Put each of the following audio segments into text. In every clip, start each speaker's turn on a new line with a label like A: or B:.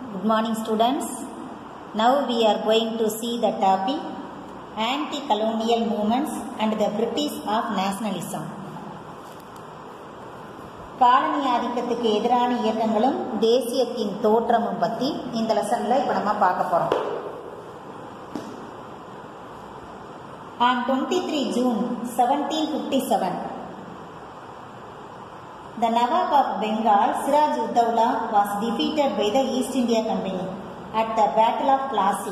A: Good morning, students. Now we are going to see the topic anti-colonial movements and the British of nationalism. காலனி ஆதிக்கத்துக்கு எதிரான இயக்கங்களும் தேசியத்தின் தோற்றமும் பற்றி இந்த லெசனில் இப்போ நம்ம பார்க்க போகிறோம் On 23 June 1757, the Nawab of Bengal, Siraj Uddawla, was defeated by the East India Company at the Battle of Plassey.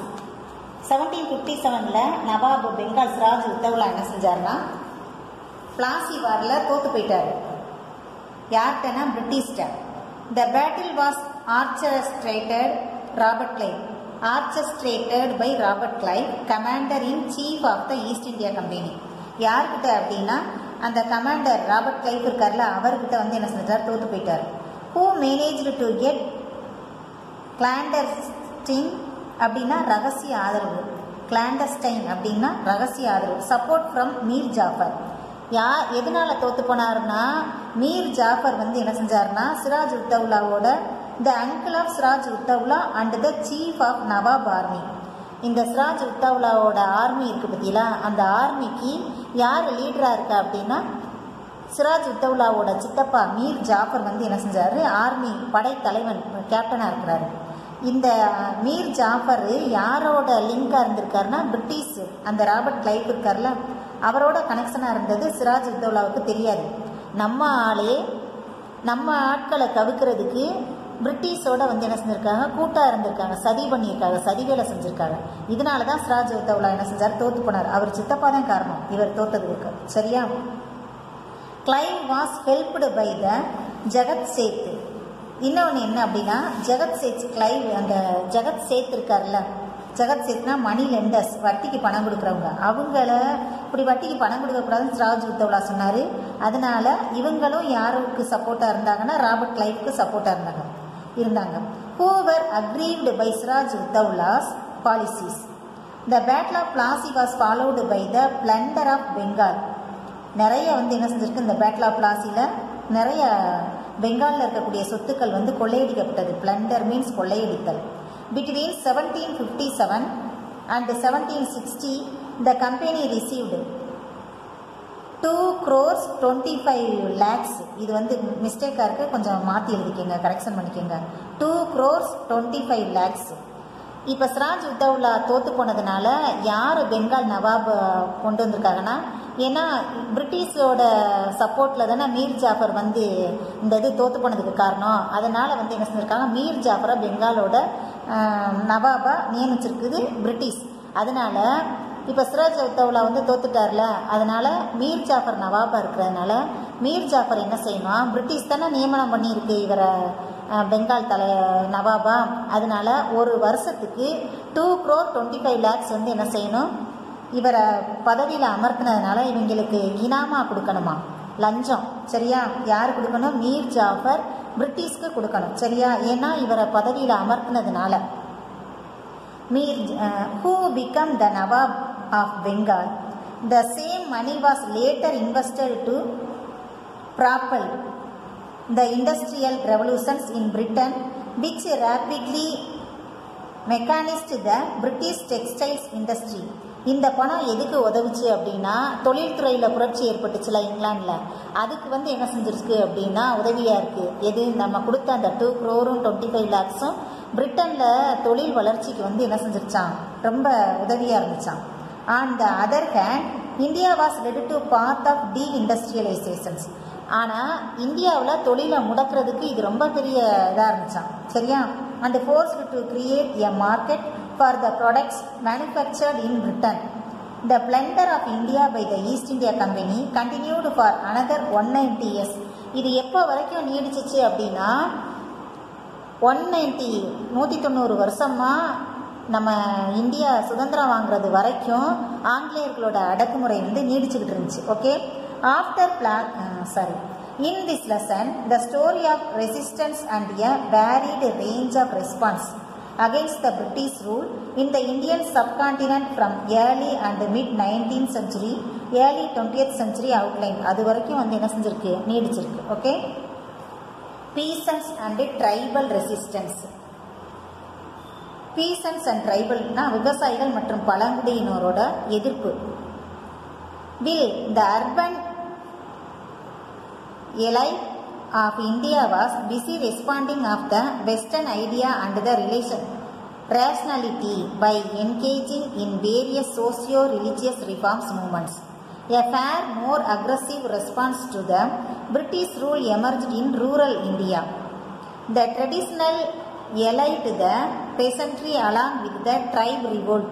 A: 1757ல நவாப் பெங்கால் சிராஜ் உத்தவ்லா என்ன செஞ்சார்னா பிளாசி வாரில் தோத்து போயிட்டாரு யார்கிட்டனா பிரிட்டிஷ்ட the battle was orchestrated Robert Clive orchestrated by Robert Clive commander in chief of the East India Company யார்கிட்ட அப்படின்னா அந்த commander Robert Clive இருக்கார்ல அவர்கிட்ட வந்து என்ன செஞ்சார் தோத்து போயிட்டார் who managed to get clandestine அப்படின்னா ரகசிய ஆதரவு கிளாண்டஸ்டைன் அப்படின்னா ரகசிய ஆதரவு சப்போர்ட் ஃப்ரம் மீர் ஜாஃபர் யா எதனால தோத்து போனாருன்னா மீர் ஜாஃபர் வந்து என்ன செஞ்சாருன்னா சிராஜ் உத்தவ்லாவோட the uncle of Siraj Ud-Daulah and the chief of nawab army இந்த சிராஜ் உத்தவ்லாவோட ஆர்மி இருக்கு பத்தியில அந்த ஆர்மிக்கு யார் லீடராக இருக்கா அப்படின்னா சிராஜ் உத்தவ்லாவோட சித்தப்பா மீர் ஜாஃபர் வந்து என்ன செஞ்சாரு ஆர்மி படைத்தலைவன் கேப்டனாக இருக்கிறாரு இந்த மீர் ஜாஃபர் யாரோட லிங்காக இருந்திருக்காருன்னா பிரிட்டிஷ் அந்த ராபர்ட் கிளைப் இருக்கார்ல அவரோட கனெக்ஷனாக இருந்தது சிராஜ் உத்தவ்லாவுக்கு தெரியாது நம்ம ஆளே நம்ம ஆட்களை கவுக்கிறதுக்கு பிரிட்டிஷோட வந்து என்ன செஞ்சுருக்காங்க கூட்டாக இருந்திருக்காங்க சதி பண்ணியிருக்காங்க சதி வேலை செஞ்சுருக்காங்க இதனால தான் சிராஜ் உத்தவ்லா என்ன செஞ்சார் தோத்து போனார் அவர் சித்தப்பா தான் காரணம் இவர் தோத்ததுக்கு சரியா Clive was helped by the Jagat Seth இன்னொன்று என்ன அப்படின்னா ஜெகத் சேத் கிளைவ் அந்த ஜெகத் சேத் இருக்கார்ல ஜெகத் சேத்னா மணி லெண்டர்ஸ் வட்டிக்கு பணம் கொடுக்குறவங்க அவங்கள இப்படி வட்டிக்கு பணம் கொடுக்கக்கூடாதுன்னு சிராஜ் உத்தவ்லா சொன்னார் அதனால இவங்களும் யாருக்கு சப்போர்ட்டாக இருந்தாங்கன்னா ராபர்ட் கிளைவுக்கு சப்போர்ட்டாக இருந்தாங்க இருந்தாங்க who were aggrieved by Siraj Ud-Daulah's policies the battle of Plassey was followed by the plunder of Bengal நிறைய வந்து என்ன செஞ்சிருக்கு இந்த பேட்டில் ஆஃப் பிளாசியில் நிறைய பெங்காலில் இருக்கக்கூடிய சொத்துக்கள் வந்து கொள்ளையடிக்கப்பட்டது பிளண்டர் மீன்ஸ் கொள்ளையடித்தல் between seventeen fifty seven and seventeen sixty the company received two crores twenty five lakhs இது வந்து மிஸ்டேக்காக இருக்குது கொஞ்சம் மாற்றி எழுதிக்கோங்க கரெக்ஷன் பண்ணிக்கோங்க two crores twenty five lakhs இப்போ சிராஜ் உத்தவ்லா தோத்து போனதுனால யார் பெங்கால் நவாப் கொண்டு வந்திருக்காங்கன்னா ஏன்னா பிரிட்டிஷோட சப்போர்ட்டில் தானே மீர் ஜாஃபர் வந்து இந்த இது தோத்து போனதுக்கு காரணம் அதனால் வந்து என்ன செஞ்சுருக்காங்க மீர் ஜாஃபரை பெங்காலோட நவாபாக நியமிச்சிருக்குது பிரிட்டிஷ் அதனால் இப்போ சிராஜ் உத்தவ்லா வந்து தோத்துட்டார்ல அதனால் மீர் ஜாஃபர் நவாபாக இருக்கிறதுனால மீர் ஜாஃபர் என்ன செய்யணும் பிரிட்டிஷ் தானே நியமனம் பண்ணியிருக்கு இவரை பெங்கால் தலை நவாபா அதனால ஒரு வருஷத்துக்கு two crore twenty five lakhs வந்து என்ன செய்யணும் இவரை பதவியில் அமர்த்தினதுனால இவங்களுக்கு இனாமா கொடுக்கணுமா லஞ்சம் சரியா யார் கொடுக்கணும் மீர் ஜாஃபர் பிரிட்டிஷ்க்கு கொடுக்கணும் சரியா ஏன்னா இவரை பதவியில் அமர்த்தினதுனால Mir who became the nawab of Bengal the same money was later invested to propel the industrial revolutions in Britain which rapidly mechanized the British textiles industry இந்த பணம் எதுக்கு உதவுச்சு அப்படின்னா தொழில்துறையில் புரட்சி ஏற்பட்டுச்சுல இங்கிலாண்டில் அதுக்கு வந்து என்ன செஞ்சிருக்கு அப்படின்னா உதவியாக இருக்குது எது நம்ம கொடுத்த அந்த டூ க்ரோரும் டுவெண்ட்டி ஃபைவ் லேக்ஸும் பிரிட்டனில் தொழில் வளர்ச்சிக்கு வந்து என்ன செஞ்சிருச்சான் ரொம்ப உதவியாக இருந்துச்சான் on the other hand India was ready to part of deindustrialisations ஆனால் இந்தியாவில் தொழிலை முடக்கிறதுக்கு இது ரொம்ப பெரிய இதாக இருந்துச்சான் சரியா and forced to create a market for the products manufactured in Britain the plunder of India by the East India Company continued for another one ninety years இது எப்போ வரைக்கும் நீடிச்சிச்சு அப்படின்னா ஒன் நைன்டி நூற்றி தொண்ணூறு வருஷமாக நம்ம இந்தியா சுதந்திரம் வாங்குறது வரைக்கும் ஆங்கிலேயர்களோட அடக்குமுறை வந்து நீடிச்சுக்கிட்டு இருந்துச்சு okay after plan sorry in this lesson the story of resistance and a varied range of response against the British rule in the Indian subcontinent from early and mid 19th century, early 20th century outline. அது வரைக்கும் வந்து என்ன செஞ்சிருக்கு நீடிச்சிருக்கு okay peasants and tribal resistance peasants and ட்ரைபல்னா விவசாயிகள் மற்றும் பழங்குடியினரோட எதிர்ப்பு will the urban elite of India was busy responding of the Western idea and the relation rationality by engaging in various socio-religious reforms movements. A far more aggressive response to the British rule emerged in rural India. The traditional elite the peasantry along with the tribe revolt.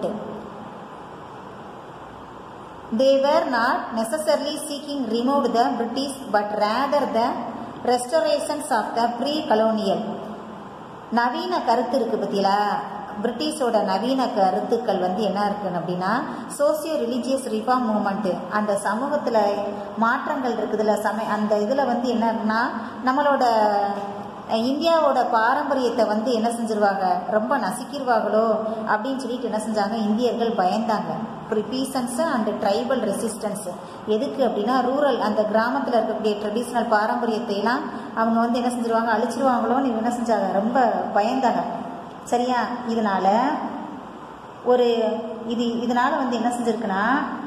A: They were not necessarily seeking remove the British but rather the restorations of the pre-colonial. நவீன கருத்து இருக்கு பத்தியா பிரிட்டிஷோட நவீன கருத்துக்கள் வந்து என்ன இருக்குன்னு அப்படின்னா சோசியோ ரிலீஜியஸ் ரிஃபார்ம் மூமெண்ட்டு அந்த சமூகத்தில் மாற்றங்கள் இருக்குதுல்ல சம அந்த இதில் வந்து என்னன்னா நம்மளோட இந்தியாவோட பாரம்பரியத்தை வந்து என்ன செஞ்சிருவாங்க ரொம்ப நசுக்கிடுவாங்களோ அப்படின்னு சொல்லிட்டு என்ன செஞ்சாங்க இந்தியர்கள் பயந்தாங்க பீசன்ஸு அண்டு ட்ரைபல் ரெசிஸ்டன்ஸு எதுக்கு அப்படின்னா ரூரல் அந்த கிராமத்தில் இருக்கக்கூடிய ட்ரெடிஷ்னல் பாரம்பரியத்தை எல்லாம் அவங்க வந்து என்ன செஞ்சிருவாங்க அழிச்சிருவாங்களோன்னு இவங்க என்ன செஞ்சாங்க ரொம்ப பயந்தாங்க சரியா இதனால ஒரு இது இதனால வந்து என்ன செஞ்சிருக்குன்னா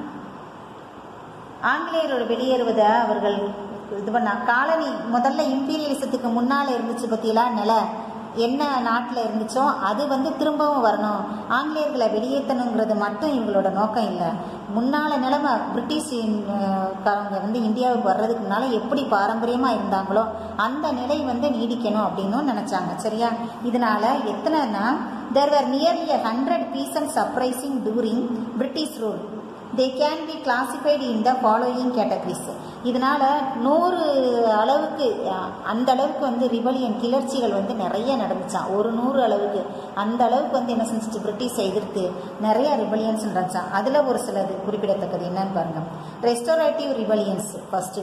A: ஆங்கிலேயரோட வெளியேறுவதை அவர்கள் இது பண்ணா காலனி முதல்ல இம்பீரியலிசத்துக்கு முன்னால் இருந்துச்சு பற்றியெல்லாம் நில என்ன நாட்டில் இருந்துச்சோ அது வந்து திரும்பவும் வரணும் ஆங்கிலேயர்களை வெளியேற்றணுங்கிறது மட்டும் இவங்களோட நோக்கம் இல்லை முன்னால் நிலைமை பிரிட்டிஷ் காரங்க வந்து இந்தியாவுக்கு வர்றதுக்கு முன்னால் எப்படி பாரம்பரியமாக இருந்தாங்களோ அந்த நிலை வந்து நீடிக்கணும் அப்படின்னும் நினச்சாங்க சரியா இதனால எத்தனைன்னா there were nearly hundred peasants uprising during British rule they can be classified in the following categories இதனால் நூறு அளவுக்கு அந்த அளவுக்கு வந்து ரிபலியன் கிளர்ச்சிகள் வந்து நிறைய நடந்துச்சான் ஒரு நூறு அளவுக்கு அந்த அளவுக்கு வந்து என்ன செஞ்சிச்சு பிரிட்டிஷை எதிர்த்து நிறைய ரிபலியன்ஸ் நடந்துச்சான் அதில் ஒரு சிலது குறிப்பிடத்தக்கது என்னன்னு பாருங்க restorative rebellions first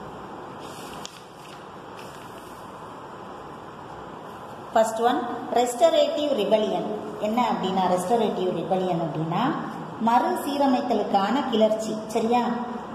A: first one restorative rebellion என்ன அப்படின்னா ரெஸ்டரேட்டிவ் ரிபலியன் அப்படின்னா மறுசீரமைத்தலுக்கான கிளர்ச்சி சரியா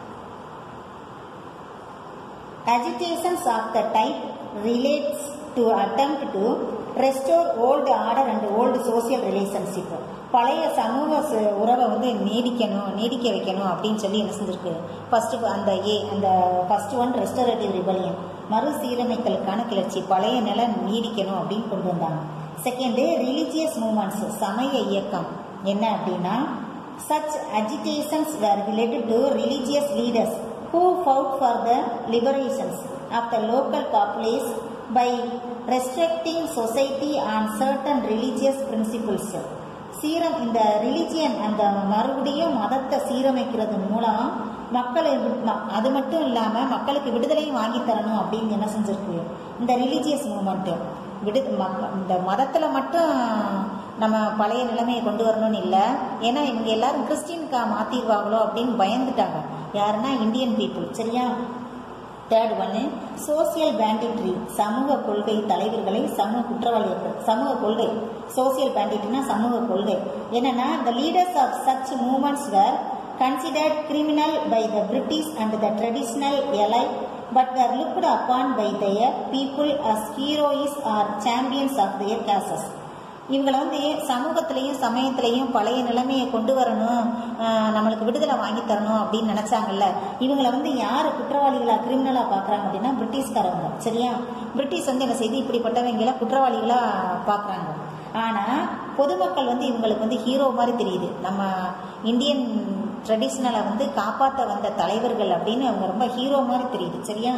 A: agitations of the type relates to attempt to restore old order and old social relationship பழைய சமூக ச- உறவை வந்து நீடிக்கணும் நீடிக்க வைக்கணும் அப்படின்னு சொல்லி என்ன செஞ்சிருக்கு ஃபர்ஸ்ட் அந்த ஏ அந்த ஃபர்ஸ்ட் ஒன் ரெஸ்டரேட்டிவ் ரிபலியன் மறுசீரமைத்தலுக்கான கிளர்ச்சி பழைய நிலை நீடிக்கணும் அப்படின்னு கொண்டு வந்தாங்க செகண்டு ரிலீஜியஸ் மூமெண்ட்ஸ் சமய இயக்கம் என்ன அப்படின்னா such agitations were related to religious leaders who fought for the liberations of the local populace by restricting society on certain religious principles. சீரம் இந்த ரிலிஜியன் அந்த மறுபடியும் மதத்தை சீரமைக்கிறது மூலம் மக்களை வி- ம- அது மட்டும் இல்லாமல் மக்களுக்கு விடுதலையும் வாங்கி தரணும் அப்படின்னு என்ன செஞ்சிருக்கு இந்த ரிலீஜியஸ் மூமெண்ட்டு விடு ம- இந்த மதத்தில் மட்டும் நம்ம பழைய நிலைமையை கொண்டு வரணும்னு இல்லை ஏன்னா இவங்க எல்லாரும் கிறிஸ்டின்கா மாற்றிடுவாங்களோ அப்படின்னு பயந்துட்டாங்க யாருன்னா இந்தியன் பீப்புள் சரியா தேர்ட் ஒன்று சோசியல் பேண்டிட்ரி சமூக கொள்கை தலைவர்களை சமூக குற்றவாளிகள் சமூக கொள்கை சோசியல் பேண்டிட்ரினா சமூக கொள்கை என்னன்னா the leaders of such movements were considered criminal by the British and the traditional elite but were looked upon by their people as heroes or champions of their causes இவங்களை வந்து சமூகத்திலையும் சமயத்திலையும் பழைய நிலைமையை கொண்டு வரணும் ஆஹ் நம்மளுக்கு விடுதலை வாங்கி தரணும் அப்படின்னு நினைச்சாங்கல்ல இவங்களை வந்து யார் குற்றவாளிகளா கிரிமினலா பார்க்கறாங்க அப்படின்னா பிரிட்டிஷ்காரவங்க சரியா பிரிட்டிஷ் வந்து என்ன செய்து இப்படிப்பட்டவங்கள குற்றவாளிகளா பார்க்கறாங்க ஆனா பொதுமக்கள் வந்து இவங்களுக்கு வந்து ஹீரோ மாதிரி தெரியுது நம்ம இந்தியன் ட்ரெடிஷ்னலை வந்து காப்பாற்ற வந்த தலைவர்கள் அப்படின்னு அவங்க ரொம்ப ஹீரோ மாதிரி தெரியுது சரியா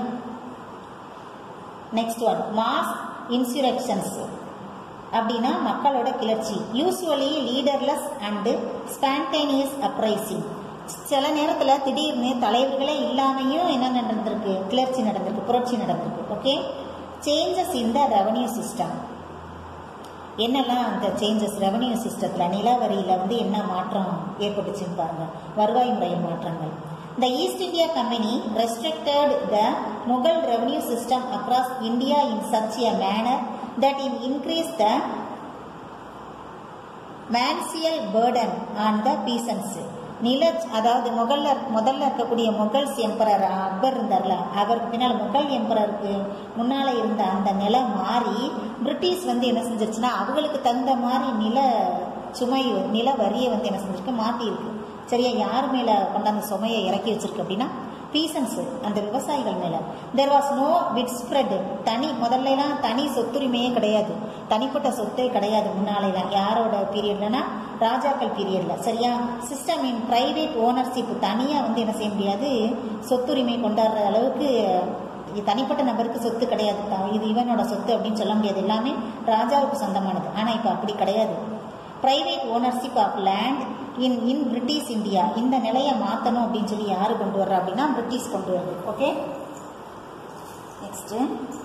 A: நெக்ஸ்ட் ஒன் மாஸ் இன்சுரக்ஷன்ஸ் அப்படின்னா மக்களோட கிளர்ச்சி usually leaderless and spontaneous uprising சில நேரத்தில் திடீர்னு தலைவர்களே இல்லாமையும் என்ன நடந்திருக்கு கிளர்ச்சி நடந்திருக்கு புரட்சி நடந்திருக்கு okay changes in the revenue system என்னெல்லாம் அந்த சேஞ்சஸ் ரெவன்யூ சிஸ்டத்தில் நிலவரியில் வந்து என்ன மாற்றம் ஏற்பட்டுச்சுன்னு பாருங்க வருவாய் முறை மாற்றங்கள் The East India Company restricted the Mughal revenue system across India in such a manner that it increased the mancial burden on the peasants. நில அதாவது முகல்ல முதல்ல இருக்கக்கூடிய முகல்ஸ் எம்பரர் அக்பர் இருந்தார்ல அவருக்கு பின்னால் முகல் எம்பரருக்கு முன்னால் இருந்த அந்த நிலம் மாறி பிரிட்டிஷ் வந்து என்ன செஞ்சிருச்சுன்னா அவங்களுக்கு தகுந்த மாதிரி நில சுமை நில வரியை வந்து என்ன செஞ்சிருக்கு மாற்றிருக்கு சரியா யார் மேலே கொண்டாந்து சுமையை இறக்கி வச்சிருக்கு அப்படின்னா பீசன்ஸ் அந்த விவசாயிகள் மேல there was no widespread தனி முதல்லலாம் தனி சொத்துரிமையே கிடையாது தனிப்பட்ட சொத்தே கிடையாது முன்னாலேலாம் யாரோட பீரியட்லனா ராஜாக்கள் பீரியட்ல சரியா சிஸ்டம் இன் பிரைவேட் ஓனர்ஷிப் தனியாக வந்து என்ன செய்ய முடியாது சொத்துரிமை கொண்டாடுற அளவுக்கு இது தனிப்பட்ட நபருக்கு சொத்து கிடையாது இது இவனோட சொத்து அப்படின்னு சொல்ல முடியாது எல்லாமே ராஜாவுக்கு சொந்தமானது ஆனால் இப்போ அப்படி கிடையாது private ownership of land in in British India இந்த நிலையை மாற்றணும் அப்படின்னு சொல்லி யார் கொண்டு வர்றா அப்படின்னா பிரிட்டிஷ் கொண்டு வருது okay next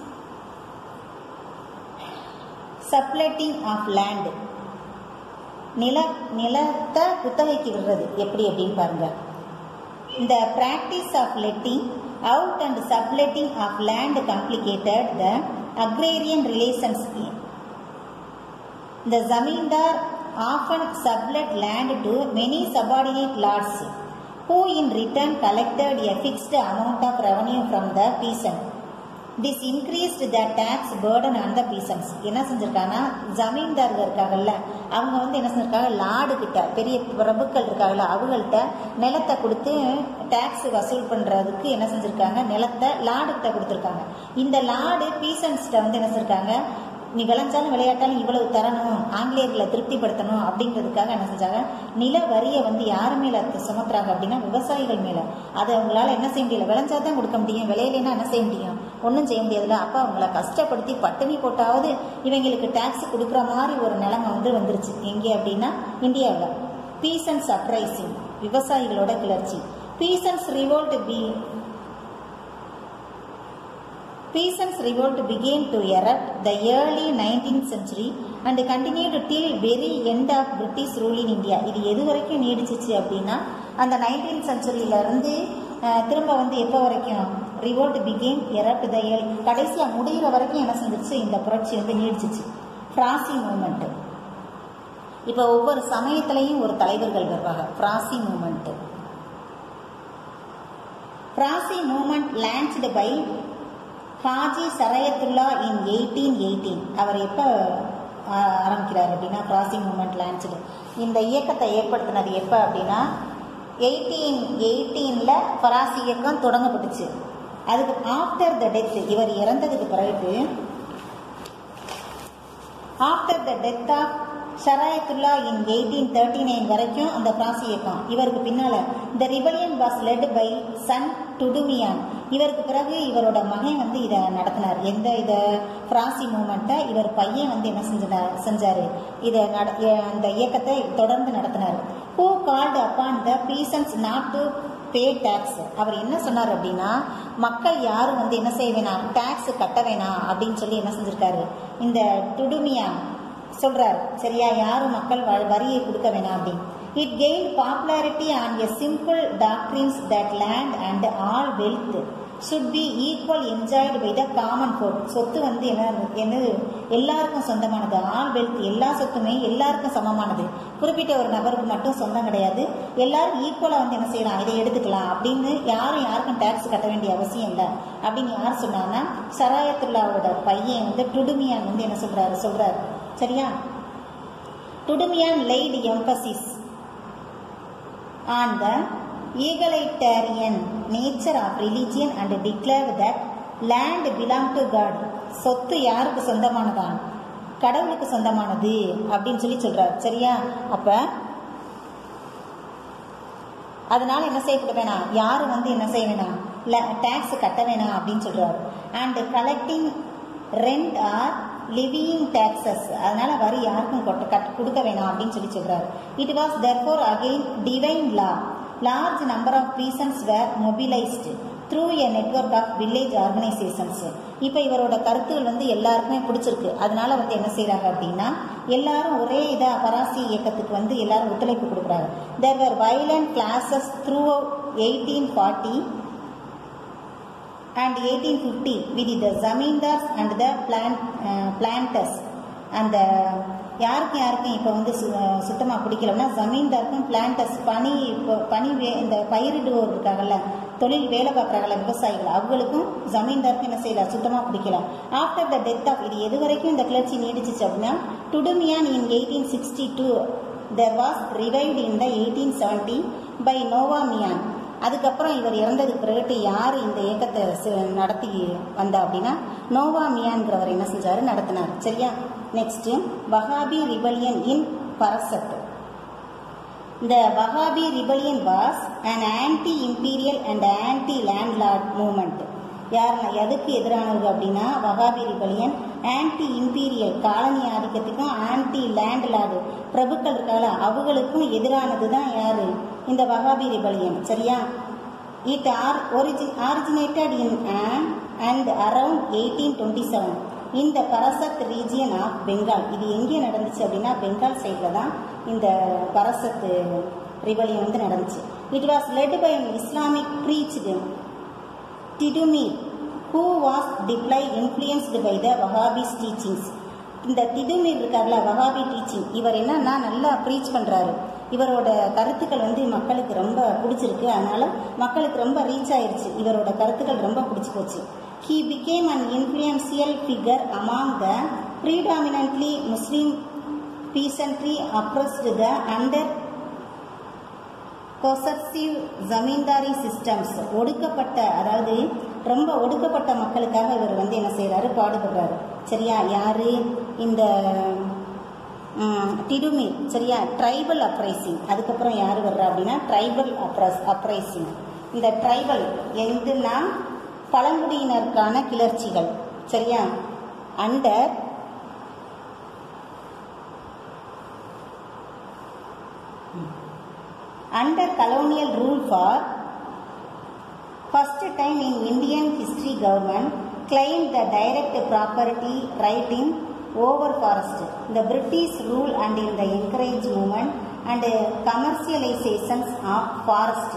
A: subletting of land நில நிலத்தை குத்தகைக்கு விடுறது எப்படி அப்படின்னு பாருங்க இந்த practice of letting out and subletting of land complicated the agrarian relations The zamindar often sublet land to many subordinate lords, who in return collected a fixed amount of revenue from the peasant. This increased the tax burden on the peasants. என்ன செஞ்சிருக்காங்கன்னா ஜமீன்தார்கள் இருக்காங்கல்ல அவங்க வந்து என்ன செஞ்சிருக்காங்க லாடு கிட்ட பெரிய பிரபுக்கள் இருக்காங்கல்ல அவங்கள்ட்ட நிலத்தை கொடுத்து டேக்ஸ் வசூல் பண்றதுக்கு என்ன செஞ்சிருக்காங்க நிலத்தை லாடு கிட்ட கொடுத்துருக்காங்க இந்த லாடு பீசன்ஸ்ட வந்து என்ன செஞ்சிருக்காங்க நீ விளைஞ்சாலும் விளையாட்டாலும் இவ்வளவு தரணும் ஆங்கிலேயர்களை திருப்திப்படுத்தணும் அப்படிங்கிறதுக்காக என்ன செஞ்சாங்க நில வரியை வந்து யார் மேல சுமத்துறாங்க அப்படின்னா விவசாயிகள் மேல அதை அவங்களால என்ன செய்ய முடியல விளைஞ்சா தான் கொடுக்க முடியும் விளையிலேன்னா என்ன செய்ய முடியும் ஒன்றும் செய்ய முடியாதுல்ல அப்போ அவங்கள கஷ்டப்படுத்தி பட்டினி போட்டாவது இவங்களுக்கு டேக்ஸ் கொடுக்குற மாதிரி ஒரு நிலைமை வந்து வந்துருச்சு எங்கே அப்படின்னா இந்தியாவில் பீசன்ஸ் அப்ரைசிங் விவசாயிகளோட கிளர்ச்சி peasants revolt B Peasants' revolt began to erupt the early 19th century and continued till very end of British rule in India. இது எது வரைக்கும் நீடிச்சிச்சு அப்படின்னா அந்த நைன்டீன் செஞ்சுரியிலேருந்து திரும்ப வந்து எப்போ வரைக்கும் ரிவோல்ட் பிகேம் எரப்ட் த ஏல் கடைசியாக முடிகிற வரைக்கும் என்ன செஞ்சிருச்சு இந்த புரட்சி வந்து நீடிச்சிச்சு ஃப்ராசி மூமெண்ட்டு இப்போ ஒவ்வொரு சமயத்திலையும் ஒரு தலைவர்கள் வருவாங்க Faraizi movement Faraizi movement launched by Haji Shariatullah in eighteen eighteen அவர் எப்போ ஆரம்பிக்கிறார் அப்படின்னா கிராசிங் மூமெண்ட் லான்ச்டு இந்த இயக்கத்தை ஏற்படுத்தினது எப்போ அப்படின்னா எயிட்டீன் எயிட்டீனில் ஃபராசி இயக்கம் தொடங்கப்பட்டுச்சு அதுக்கு ஆஃப்டர் த டெத் இவர் இறந்ததுக்கு பிறகு after the death of Shariatullah in eighteen thirty nine வரைக்கும் அந்த பிராசி இயக்கம் இவருக்கு பின்னால the rebellion was led by son Dudu Miyan இவருக்கு பிறகு இவரோட மகன் வந்து இதை நடத்தினார் எந்த இதை பிராசி மூமெண்ட்டை இவர் பையன் வந்து என்ன செஞ்சார் செஞ்சார் இதை நட அந்த இயக்கத்தை தொடர்ந்து நடத்தினார் who called upon the peasants not to pay tax அவர் என்ன சொன்னார் அப்படின்னா மக்கள் யாரும் வந்து என்ன செய்ய வேணாம் டேக்ஸ் கட்ட வேணாம் அப்படின்னு சொல்லி என்ன செஞ்சிருக்காரு இந்த டுடுமியான் சொல்றாரு சரியா யாரும் மக்கள் வரியை கொடுக்க வேணாம் அப்படின்னு it gain popularity on a simple doctrines that land and all wealth should be equal enjoyed by the common folk சொத்து வந்து என்ன என்னது எல்லாருக்கும் சொந்தமானது ஆல் வெல்த் எல்லா சொத்துமே எல்லாருக்கும் சமமானது குறிப்பிட்ட ஒரு நபருக்கு மட்டும் சொந்தம் கிடையாது எல்லாரும் ஈக்குவலாக வந்து என்ன செய்யலாம் இதை எடுத்துக்கலாம் அப்படின்னு யாரும் யாருக்கும் டேக்ஸ் கட்ட வேண்டிய அவசியம் இல்லை அப்படின்னு யார் சொன்னாங்கன்னா சராயத்துல்லாவோட பையன் வந்து டுடுமியான் வந்து என்ன சொல்றாரு சொல்றாரு சரியா Dudu Miyan laid emphasis on the egalitarian nature of religion and declare that land belong to God சொத்து யாருக்கு சொந்தமானதான் கடவுளுக்கு சொந்தமானது அப்படின்னு சொல்லி சொல்றாரு சரியா அப்ப அதனால என்ன செய்யப்பட வேணாம் யாரும் வந்து என்ன செய்ய வேணாம் டேக்ஸ் கட்ட வேணாம் அப்படின்னு சொல்றாரு and collecting rent or levying taxes அதனால வரி யாருக்கும் கொட்ட கட் கொடுக்க வேணாம் அப்படின்னு சொல்லி சொல்றாரு it was therefore again divine law large number of peasants were mobilised through a network of village organisations இப்போ இவரோட கருத்துகள் வந்து எல்லாருக்குமே பிடிச்சிருக்கு அதனால வந்து என்ன செய்கிறாங்க அப்படின்னா எல்லாரும் ஒரே இதாக பராசி இயக்கத்துக்கு வந்து எல்லாரும் ஒத்துழைப்பு கொடுக்குறாங்க there were violent clashes through eighteen forty and 1850 with the zamindars and the plant, uh, planters அந்த யாருக்கும் யாருக்கும் இப்போ வந்து சு சுத்தமாக பிடிக்கலன்னா ஜமீன்தாருக்கும் பிளான்டர்ஸ் பனி இப்போ பனி வே இந்த பயிரிடுவோர் இருக்காங்கல்ல தொழில் வேலை பார்க்குறாங்கல்ல விவசாயிகள் அவங்களுக்கும் ஜமீன்தாருக்கும் என்ன செய்யல சுத்தமாக பிடிக்கல ஆஃப்டர் த டெத் ஆஃப் இது எது வரைக்கும் இந்த கிளர்ச்சி நீடிச்சிச்சு அப்படின்னா Dudu Miyan in eighteen sixty two there was revived in the eighteen seventy by Noa Miyan அதுக்கப்புறம் இவர் இறந்ததுக்கு பிறகு யார் இந்த இயக்கத்தை ச- நடத்தி வந்தா அப்படின்னா நோவா மியான்கிறவர் என்ன செஞ்சாரு நடத்தினார் சரியா next Wahhabi rebellion in Barasat The Wahhabi rebellion was an anti-imperial and anti-landlord movement. யார் எதுக்கு எதிரானது அப்படின்னா Wahhabi rebellion anti imperial colony ஆதிக்கத்துக்கும் ஆன்டி லேண்ட்லார்டு பிரபுக்கள் இருக்கால அவங்களுக்கும் எதிரானது தான் யாரு இந்த வகாபி ரிபலியன் சரியா இட் ஆர் ஒரிஜி originated in and around eighteen twenty seven இந்த பரசத் ரீஜியன் ஆஃப் பெங்கால் இது எங்கே நடந்துச்சு அப்படின்னா பெங்கால் சைடில் தான் இந்த பரசத் ரிபலியன் வந்து நடந்துச்சு it was led by Islamic preached Titumir who was deeply influenced by the Wahhabis teachings இந்த திடுமீர் இருக்கார்ல வஹாபி டீச்சிங் இவர் என்னன்னா நல்லா ப்ரீச் பண்ணுறாரு இவரோட கருத்துக்கள் வந்து மக்களுக்கு ரொம்ப பிடிச்சிருக்கு அதனால மக்களுக்கு ரொம்ப ரீச் ஆயிருச்சு இவரோட கருத்துக்கள் ரொம்ப பிடிச்சி போச்சு he became an influential figure among the predominantly Muslim peasantry oppressed the under coercive zamindari systems ஒடுக்கப்பட்ட அதாவது ரொம்ப ஒடுக்கப்பட்ட மக்களுக்காக இவர் வந்து என்ன செய்றாரு பாடுபடுறாரு சரியா யாரு இந்த டிடுமீர் சரியா ட்ரைபல் அப்ரைசிங் அதுக்கப்புறம் யார் வர்றா அப்படின்னா ட்ரைபல் அப்ரஸ் அப்ரைசிங் இந்த ட்ரைபல் எதுனா பழங்குடியினருக்கான கிளர்ச்சிகள் சரியா under under colonial rule for first time in Indian history government claimed the direct property right in over forest. The British rule and in the encourage movement and commercializations of forest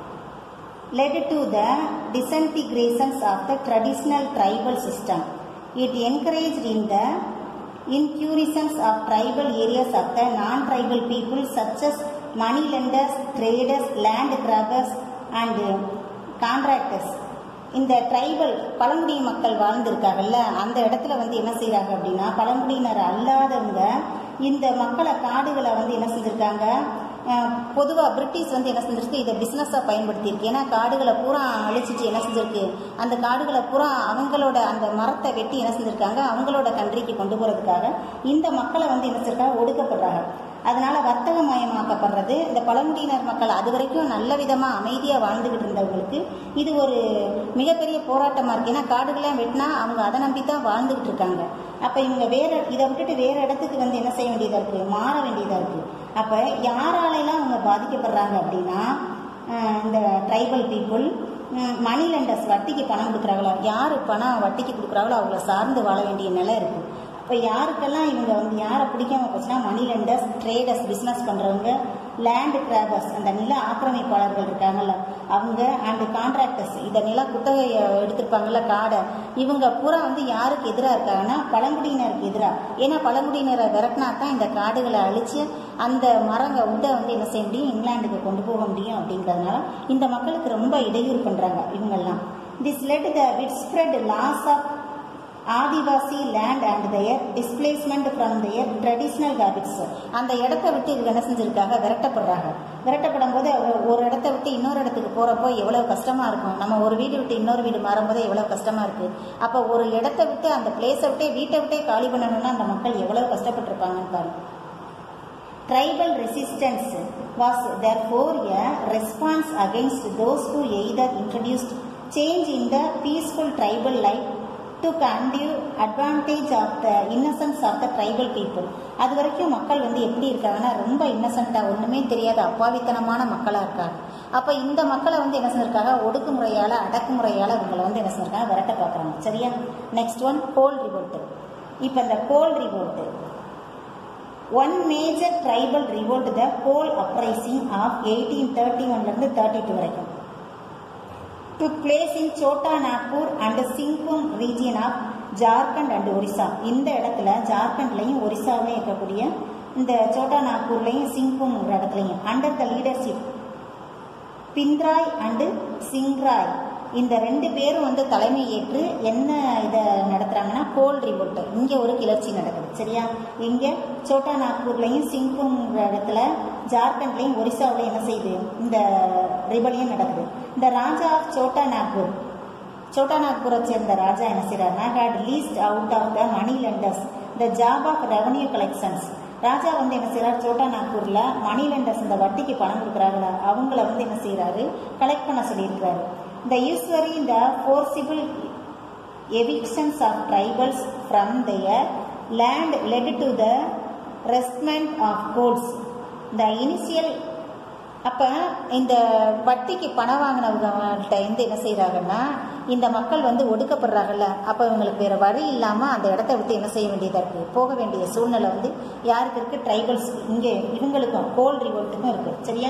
A: led to the disintegrations of the traditional tribal system. It encouraged in the incursions of tribal areas of the non-tribal people such as money lenders, traders, land grabbers and contractors. இந்த tribal பழங்குடி மக்கள் வாழ்ந்திருக்காங்கல்ல அந்த இடத்துல வந்து என்ன செய்றாங்க அப்படின்னா பழங்குடியினர் அல்லாதவங்க இந்த மக்களை காடுகளை வந்து என்ன செஞ்சிருக்காங்க பொதுவாக பிரிட்டிஷ் வந்து என்ன செஞ்சிருக்கு இதை பிஸ்னஸாக பயன்படுத்தியிருக்கு ஏன்னா காடுகளை பூரா அழிச்சிட்டு என்ன செஞ்சிருக்கு அந்த காடுகளை பூரா அவங்களோட அந்த மரத்தை வெட்டி என்ன செஞ்சிருக்காங்க அவங்களோட கண்ட்ரிக்கு கொண்டு போகிறதுக்காக இந்த மக்களை வந்து என்ன செஞ்சிருக்காங்க ஒடுக்கப்படுறாங்க அதனால வர்த்தகமயமாக்கப்படுறது இந்த பழங்குடியினர் மக்கள் அது வரைக்கும் நல்ல விதமாக அமைதியாக வாழ்ந்துகிட்டு இருந்தவங்களுக்கு இது ஒரு மிகப்பெரிய போராட்டமாக இருக்கு ஏன்னா காடுகள்லாம் வெட்டினா அவங்க அதை நம்பி தான் வாழ்ந்துகிட்டு இருக்காங்க அப்போ இவங்க வேற இதை விட்டுட்டு வேற இடத்துக்கு வந்து என்ன செய்ய வேண்டியதாக இருக்கு மாற வேண்டியதாக இருக்கு அப்போ யாராலெல்லாம் அவங்க பாதிக்கப்படுறாங்க அப்படின்னா அஹ் இந்த ட்ரைபல் பீப்புள் மணி லெண்டர்ஸ் வட்டிக்கு பணம் கொடுக்குறாங்களோ யார் பணம் வட்டிக்கு கொடுக்குறாங்களோ அவங்கள சார்ந்து வாழ வேண்டிய நிலை இருக்குது இப்போ யாருக்கெல்லாம் இவங்க வந்து யாரை பிடிக்காம போச்சுன்னா மணி லெண்டர்ஸ் ட்ரேடர்ஸ் பிஸ்னஸ் பண்ணுறவங்க லேண்ட் கிராபர்ஸ் அந்த நில ஆக்கிரமிப்பாளர்கள் இருக்காங்கல்ல அவங்க அண்ட் கான்ட்ராக்டர்ஸ் இந்த நில குத்தகையை எடுத்திருப்பாங்கல்ல காடை இவங்க பூரா வந்து யாருக்கு எதிராக இருக்காங்கன்னா பழங்குடியினருக்கு எதிராக ஏன்னா பழங்குடியினரை விரட்டினா தான் இந்த காடுகளை அழித்து அந்த மரங்க உட்டை வந்து என்ன செய்ய முடியும் இங்கிலாந்துக்கு கொண்டு போக முடியும் அப்படிங்கிறதுனால இந்த மக்களுக்கு ரொம்ப இடையூறு பண்ணுறாங்க இவங்கெல்லாம் this led the wide spread loss of Adivasi land and their displacement from their traditional habits அந்த இடத்த விட்டு இவங்க என்ன செஞ்சிருக்காங்க விரட்டப்படுறாங்க விரட்டப்படும் போது அவங்க ஒரு இடத்த விட்டு இன்னொரு இடத்துக்கு போகிறப்போ எவ்வளோ கஷ்டமாக இருக்கும் நம்ம ஒரு வீடு விட்டு இன்னொரு வீடு மாறும்போது எவ்வளோ கஷ்டமாக இருக்குது அப்போ ஒரு இடத்த விட்டு அந்த பிளேஸை விட்டே வீட்டை விட்டே காலி பண்ணணும்னா அந்த மக்கள் எவ்வளோ கஷ்டப்பட்டிருப்பாங்கன்னு பாருங்க Tribal resistance was therefore a response against those who either introduced change in the peaceful tribal life took undue advantage of the innocence of the tribal people அது வரைக்கும் மக்கள் வந்து எப்படி இருக்காங்கன்னா ரொம்ப இன்னசென்ட்டாக ஒன்றுமே தெரியாத அப்பாவித்தனமான மக்களாக இருக்காங்க அப்போ இந்த மக்களை வந்து என்ன செஞ்சிருக்காங்க ஒடுக்குமுறையால் அடக்குமுறையால் இவங்களை வந்து என்ன செஞ்சிருக்காங்க விரட்ட பார்க்குறாங்க சரியா நெக்ஸ்ட் ஒன் கோல் ரிவோல்ட்டு இப்போ இந்த Kol revolt one major tribal revolt the Kol uprising of eighteen thirty ஒன்லேருந்து தேர்ட்டி டூ வரைக்கும் took place in Chota Nagpur and Singhum region of Jharkhand and Orissa இந்த இடத்துல ஜார்க்கண்ட்லையும் ஒரிசாவிலையும் இருக்கக்கூடிய இந்த சோட்டா நாக்பூர்லையும் சிங்பூம்ங்கிற இடத்துலையும் under the leadership Bindrai and Singrai இந்த ரெண்டு பேரும் வந்து தலைமை ஏற்று என்ன இதை நடத்துறாங்கன்னா கோல் ரிவோல்ட் இங்க ஒரு கிளர்ச்சி நடக்குது சரியா இங்க சோட்டா நாக்பூர்லையும் சிங்பூம்ங்கிற இடத்துல ஜார்க்கண்ட்லையும் ஒரிசாவிலையும் என்ன செய்யுது இந்த ரிபலியன் நடக்குது இந்த ராஜா ஆஃப் சோட்டா நாக்பூர் சோட்டா நாக்பூரை சேர்ந்த ராஜா என்ன செய்யறாருன்னா had leased out of the money lenders the job of revenue collections raja வந்து என்ன செய்யறாரு சோட்டா நாக்பூர்ல மணி லெண்டர்ஸ் இந்த வட்டிக்கு பணம் கொடுக்குறாங்களா அவங்கள வந்து என்ன செய்யறாரு கலெக்ட் பண்ண சொல்லியிருக்கிறாரு இந்த யூஸ்வரி இந்த forcible evictions of tribals from their land led to the restment of codes. The initial அப்போ இந்த வட்டிக்கு பணம் வாங்கினவங்கள்ட்ட இருந்து என்ன செய்கிறாங்கன்னா இந்த மக்கள் வந்து ஒடுக்கப்படுறாங்கல்ல அப்போ இவங்களுக்கு வேறு வழி இல்லாமல் அந்த இடத்த விட்டு என்ன செய்ய வேண்டியதாக இருக்குது போக வேண்டிய சூழ்நிலை வந்து யாருக்கு இருக்குது ட்ரைபல்ஸ் இங்கே இவங்களுக்கும் கோல் ரிவோல்ட்டுக்கும் இருக்குது சரியா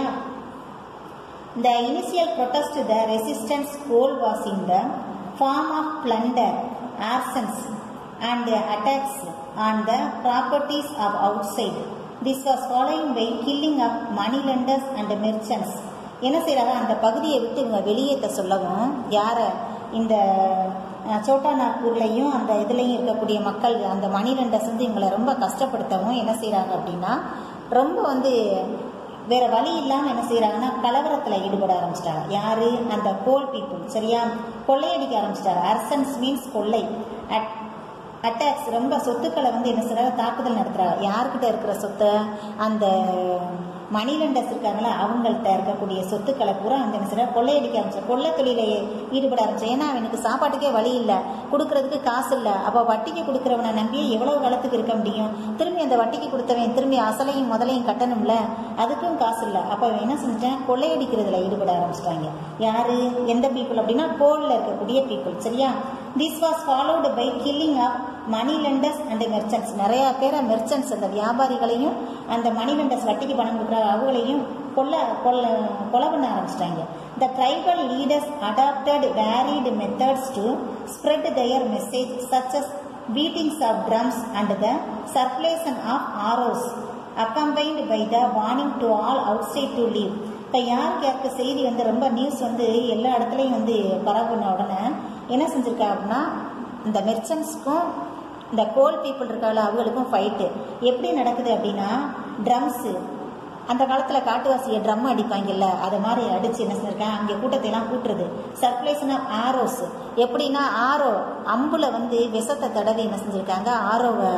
A: The initial protest to the resistance goal was in the form of plunder, arsons, and attacks on the properties of outside. This was following by killing of moneylenders and merchants. என்ன செய்கிறாங்க அந்த பகுதியை விட்டு இவங்க வெளியேற்ற சொல்லவும் யாரை இந்த அஹ், சோட்டா நாக்பூர்லையும் அந்த இதுலேயும் இருக்கக்கூடிய மக்கள் அந்த மணிலண்டர்ஸ் வந்து இவங்களை ரொம்ப கஷ்டப்படுத்தவும் என்ன செய்கிறாங்க அப்படின்னா ரொம்ப வந்து வேற வழி இல்லாம என்ன செய்யறாங்கன்னா கலவரத்துல ஈடுபட ஆரம்பிச்சிட்டாங்க யாரு அந்த கோல் பீப்புள் சரியா கொள்ளையடிக்க ஆரம்பிச்சிட்டாங்க அர்சன்ஸ் மீன்ஸ் கொள்ளை அட்டாக்ஸ் ரொம்ப சொத்துக்களை வந்து என்ன செய்யறாங்க தாக்குதல் நடத்துறாங்க யார்கிட்ட இருக்கிற சொத்தை அந்த மணிலண்டர்ஸ் இருக்காங்களா அவங்கள்ட்ட இருக்கக்கூடிய சொத்துக்களை பூரா வந்து என்ன செய்யறாங்க கொள்ளையடிக்க ஆரம்பிச்சா கொள்ளை தொழிலை ஈடுபட ஆரம்பிச்சா ஏன்னா அவனுக்கு சாப்பாட்டுக்கே வழி இல்லை கொடுக்கறதுக்கு காசு இல்லை அப்போ வட்டிக்கு கொடுக்குறவனை நம்பி எவ்வளவு காலத்துக்கு இருக்க முடியும் திரும்பி அந்த வட்டிக்கு கொடுத்தவன் திரும்பி அசலையும் முதலையும் கட்டணும்ல அதுக்கும் காசு இல்லை அப்போ அவன் என்ன செஞ்சிட்டான் கொள்ளையடிக்கிறதுல ஈடுபட ஆரம்பிச்சிட்டாங்க யாரு எந்த பீப்புள் அப்படின்னா கோல்ல இருக்கக்கூடிய பீப்புள் சரியா this was followed by killing of money lenders and merchants நிறைய பேரை மெர்ச்சன்ட்ஸ் அந்த வியாபாரிகளையும் அந்த மணி லெண்டர்ஸ் வட்டிக்கு பணம் கொடுக்குற அவங்களையும் கொல்ல கொல்ல கொலை பண்ண ஆரம்பிச்சிட்டாங்க the tribal leaders adopted varied methods to spread their message such as beatings of drums and the circulation of arrows accompanied by the warning to all outside to leave இப்போ யாருக்கு யாருக்கு செய்தி வந்து ரொம்ப நியூஸ் வந்து எல்லா இடத்துலையும் வந்து பரவுன உடனே என்ன செஞ்சிருக்கா அப்படின்னா இந்த மெர்ச்சன்ட்ஸ்க்கும் இந்த கோல் பீப்புள் இருக்கால அவங்களுக்கும் ஃபைட்டு எப்படி நடக்குது அப்படின்னா ட்ரம்ஸு அந்த காலத்தில் காட்டுவாசியை ட்ரம் அடிப்பாங்கல்ல அது மாதிரி அடிச்சு என்ன செஞ்சிருக்கேன் அங்கே கூட்டத்தை எல்லாம் கூட்டுறது சர்க்குலேஷன் ஆஃப் ஆரோஸ் எப்படின்னா ஆரோ அம்புல வந்து விஷத்தை தடவி என்ன செஞ்சிருக்காங்க ஆரோவை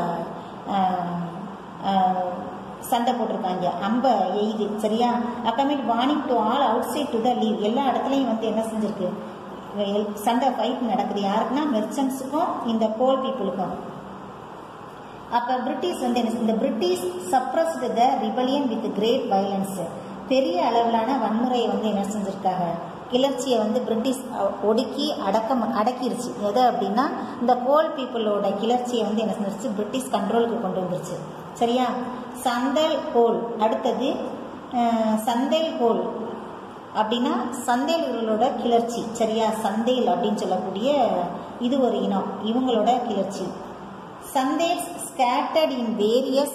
A: சண்டை போட்டிருக்காங்க அம்ப எய்து சரியா அப்புறமேட்டு warning to all outside to the leave எல்லா இடத்துலையும் வந்து என்ன செஞ்சிருக்கு எல்- சண்டை ஃபைட் நடக்குது யாருக்குன்னா மெர்ச்சன்ட்ஸுக்கும் இந்த கோல் பீப்புளுக்கும் அப்போ பிரிட்டிஷ் வந்து என்ன செஞ்சு- இந்த British suppressed the rebellion with great violence பெரிய அளவிலான வன்முறையை வந்து என்ன செஞ்சிருக்காங்க கிளர்ச்சியை வந்து பிரிட்டிஷ் அ- ஒடுக்கி அடக்கம் அடக்கிருச்சு எது அப்படின்னா இந்த கோல் பீப்புளோட கிளர்ச்சியை வந்து என்ன செஞ்சிருச்சு பிரிட்டிஷ் கண்ட்ரோலுக்கு கொண்டு வந்துருச்சு சரியா சந்தல் கோல் அடுத்தது அஹ், சந்தேல் கோல் அப்படின்னா சந்தேல்களோட கிளர்ச்சி சரியா சந்தேல் அப்படின்னு சொல்லக்கூடிய இது ஒரு இனம் இவங்களோட கிளர்ச்சி Santhals scattered in various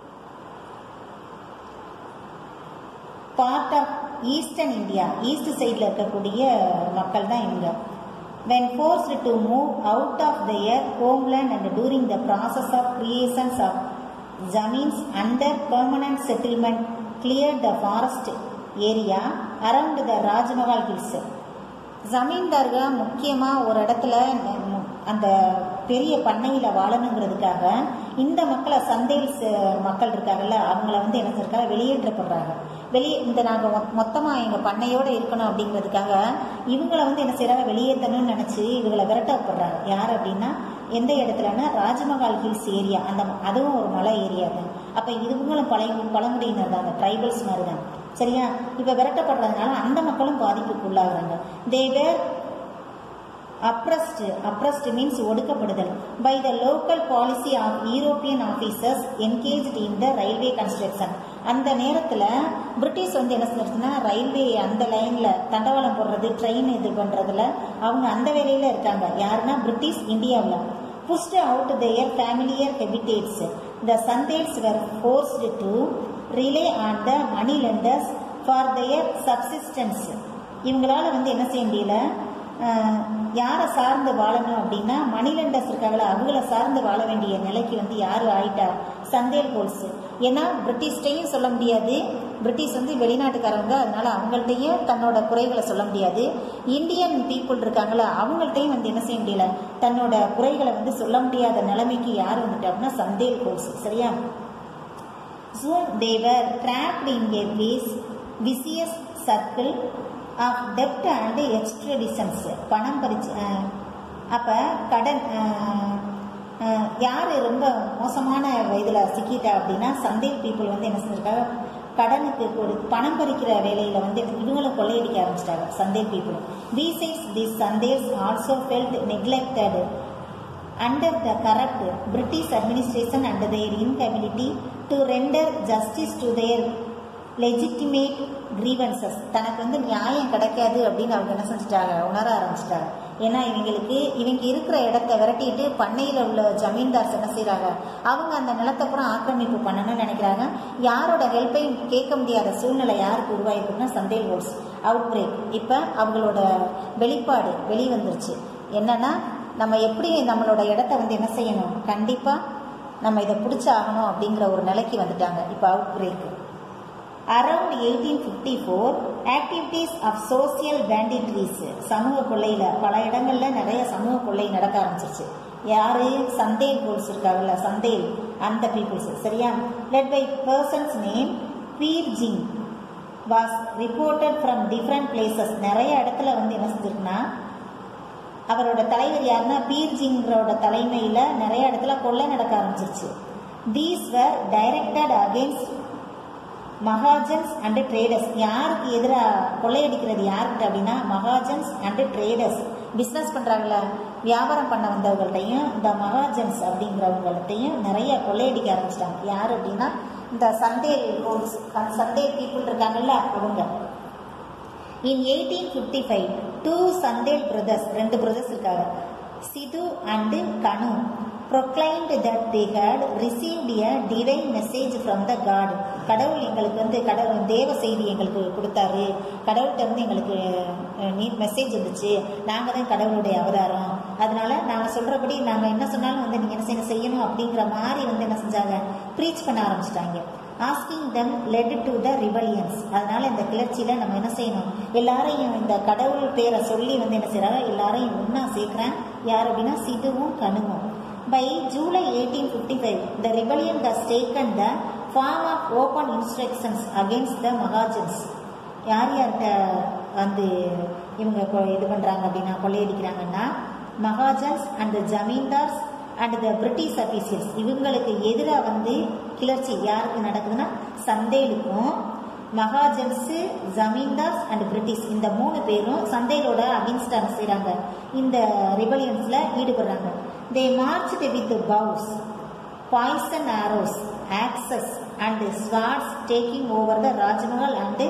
A: part of eastern India east சைடில் இருக்கக்கூடிய மக்கள் தான் இவங்க when forced to move out of their homeland and during the process of creations of zamins under permanent settlement cleared the forest area around the Rajmahal hills ஜமீன்தார்கள் முக்கியமாக ஒரு இடத்துல ந- அந்த பெரிய பண்ணையில் வாழணுங்கிறதுக்காக இந்த மக்களை சந்தையில் ச- மக்கள் இருக்காங்கல்ல அவங்கள வந்து என்ன செஞ்சிருக்காங்க வெளியேற்றப்படுறாங்க வெளியே இந்த நாங்கள் மொத்தமாக எங்கள் பண்ணையோடு இருக்கணும் அப்படிங்கிறதுக்காக இவங்கள வந்து என்ன செய்கிறாங்க வெளியேற்றணும்னு நினச்சி இவங்களை விரட்டப்படுறாங்க யார் அப்படின்னா எந்த இடத்துலன்னா ராஜமஹால் ஹில்ஸ் ஏரியா அந்த ம- அதுவும் ஒரு மலை ஏரியா தான் அப்போ இவங்களும் பழைய பழங்குடியினர் தான் ட்ரைபல்ஸ் மாதிரி தான் சரியா இப்போ விரட்டப்படுறதுனால அந்த மக்களும் பாதிப்புக்கு உள்ளாகுறாங்க they were oppressed oppressed means ஒடுக்கப்படுதல் by the local policy of European officers engaged in the railway construction அந்த நேரத்தில் பிரிட்டிஷ் வந்து என்ன செஞ்சிருச்சுன்னா ரயில்வே அந்த லைனில் தண்டவாளம் போடுறது ட்ரெயின் இது பண்ணுறதுல அவங்க அந்த வேலையில் இருக்காங்க யாருன்னா பிரிட்டிஷ் இந்தியாவில் pushed out their familiar habitats. The Sandals were forced to rely on the money lenders for their subsistence. இவங்களால வந்து என்ன செய்ய முடியல அஹ், யாரை சார்ந்து வாழணும் அப்படின்னா மணிலண்டர்ஸ் இருக்காங்களா அவங்கள சார்ந்து வாழ வேண்டிய நிலைக்கு வந்து யார் ஆயிட்டா சந்தேல் கோல்ஸ் ஏன்னா பிரிட்டிஷ்டையும் சொல்ல முடியாது பிரிட்டிஷ் வந்து வெளிநாட்டுக்காரங்க அதனால அவங்கள்ட்டையும் தன்னோட குறைகளை சொல்ல முடியாது இந்தியன் பீப்புள் இருக்காங்களா அவங்கள்ட்டையும் வந்து என்ன செய்ய முடியல தன்னோட குறைகளை வந்து சொல்ல முடியாத நிலைமைக்கு யார் வந்துட்டா அப்படின்னா சந்தேல் கோல்ஸ் சரியா Soon they were trapped in a vicious, vicious circle of debt and extraditions. பணம் பறிச்சு அப்போ கடன் யார் ரொம்ப மோசமான இதில் சிக்கிட்டா அப்படின்னா சந்தேல் பீப்புள் வந்து என்ன செஞ்சிருக்காங்க கடனுக்கு கொடு பணம் பறிக்கிற வேலையில் வந்து இவங்களும் கொள்ளையடிக்க ஆரம்பிச்சிட்டாங்க Santhal people besides this Santhals also felt neglected under the corrupt British administration and their inability to render justice to their legitimate grievances தனக்கு வந்து நியாயம் கிடைக்காது அப்படின்னு அவங்க என்ன செஞ்சுட்டாங்க உணர ஆரம்பிச்சிட்டாங்க ஏன்னா இவங்களுக்கு இவங்க இருக்கிற இடத்த விரட்டிட்டு பண்ணையில் உள்ள ஜமீன்தார்ஸ் என்ன செய்கிறாங்க அவங்க அந்த நிலத்தை பூரா ஆக்கிரமிப்பு பண்ணணும்னு நினைக்கிறாங்க யாரோட ஹெல்ப்பையும் கேட்க முடியாத சூழ்நிலை யாருக்கு உருவாயிருக்குன்னா சந்தேல் வோல்ஸ் அவுட் பிரேக் இப்போ அவங்களோட வெளிப்பாடு வெளிவந்துருச்சு என்னன்னா நம்ம எப்படி நம்மளோட இடத்த வந்து என்ன செய்யணும் கண்டிப்பாக நம்ம இதை பிடிச்சாகணும் அப்படிங்கிற ஒரு நிலைக்கு வந்துட்டாங்க இப்போ outbreak around eighteen fifty four activities of social banditries சமூக கொள்ளையில் பல இடங்களில் நிறைய சமூக கொள்ளை நடக்க ஆரம்பிச்சிருச்சு யாரு சந்தேல் கோல்ஸ் இருக்காங்கல்ல சந்தேல் அந்த பீப்புள்ஸ் சரியா led by persons name Bir Singh was reported from different places நிறைய இடத்துல வந்து என்ன செஞ்சிருக்குன்னா அவரோட தலைவர் யாருன்னா பீர்ஜிங்கிறோட தலைமையில் நிறைய இடத்துல கொள்ளை நடக்க ஆரம்பிச்சிருச்சு these were directed against Mahajans and traders யாருக்கு எதிராக கொள்ளையடிக்கிறது யாருக்கிட்ட அப்படின்னா மகாஜன்ஸ் அண்ட் ட்ரேடர்ஸ் பிஸ்னஸ் பண்ணுறாங்கள வியாபாரம் பண்ண வந்தவங்கள்ட்டையும் இந்த மகாஜன்ஸ் அப்படிங்கிறவங்கள்ட்டையும் நிறைய கொள்ளையடிக்க ஆரம்பிச்சிட்டாங்க யார் அப்படின்னா இந்த சண்டேல் ஹோல்ஸ் சண்டேல் பீப்புள் இருக்காங்கல்ல அவங்க in eighteen fifty five two Santhal brothers ரெண்டு பிரதர்ஸ் இருக்காங்க Sidhu and Kanhu proclaimed that they had received a divine message from the God கடவுள் எங்களுக்கு வந்து கடவுள் தேவ செய்தி எங்களுக்கு கொடுத்தாரு கடவுள்கிட்ட இருந்து எங்களுக்கு நீ மெசேஜ் இருந்துச்சு நாங்கள் தான் கடவுளுடைய அவதாரம் அதனால நாங்கள் சொல்கிறபடி நாங்கள் என்ன சொன்னாலும் வந்து நீங்கள் என்ன செய்யணும் செய்யணும் அப்படிங்கிற மாதிரி வந்து என்ன செஞ்சாங்க ப்ரீச் பண்ண ஆரம்பிச்சிட்டாங்க asking them led to the rebellions அதனால இந்த கிளர்ச்சியில் நம்ம என்ன செய்யணும் எல்லாரையும் இந்த கடவுள் பேரை சொல்லி வந்து என்ன செய்கிறாங்க எல்லாரையும் ஒன்றா சேர்க்குறேன் யார் அப்படின்னா சிதுவும் கணுவும் By July 1855, the rebellion has taken the form of open instructions against the Mahajans. யார் யார்கிட்ட வந்து இவங்க கொ- இது பண்ணுறாங்க அப்படின்னா கொள்ளையடிக்கிறாங்கன்னா Mahajans and zamindars and the British officials இவங்களுக்கு எதிராக வந்து கிளர்ச்சி யாருக்கு நடக்குதுன்னா சந்தேலுக்கும் மகாஜன்ஸு ஜமீன்தார்ஸ் அண்ட் பிரிட்டிஷ் இந்த மூணு பேரும் சந்தேலோட அகேன்ஸ்டாக செய்கிறாங்க இந்த ரிபலியன்ஸில் ஈடுபடுறாங்க they marched with bows poison arrows axes and swords taking over the Rajmahal and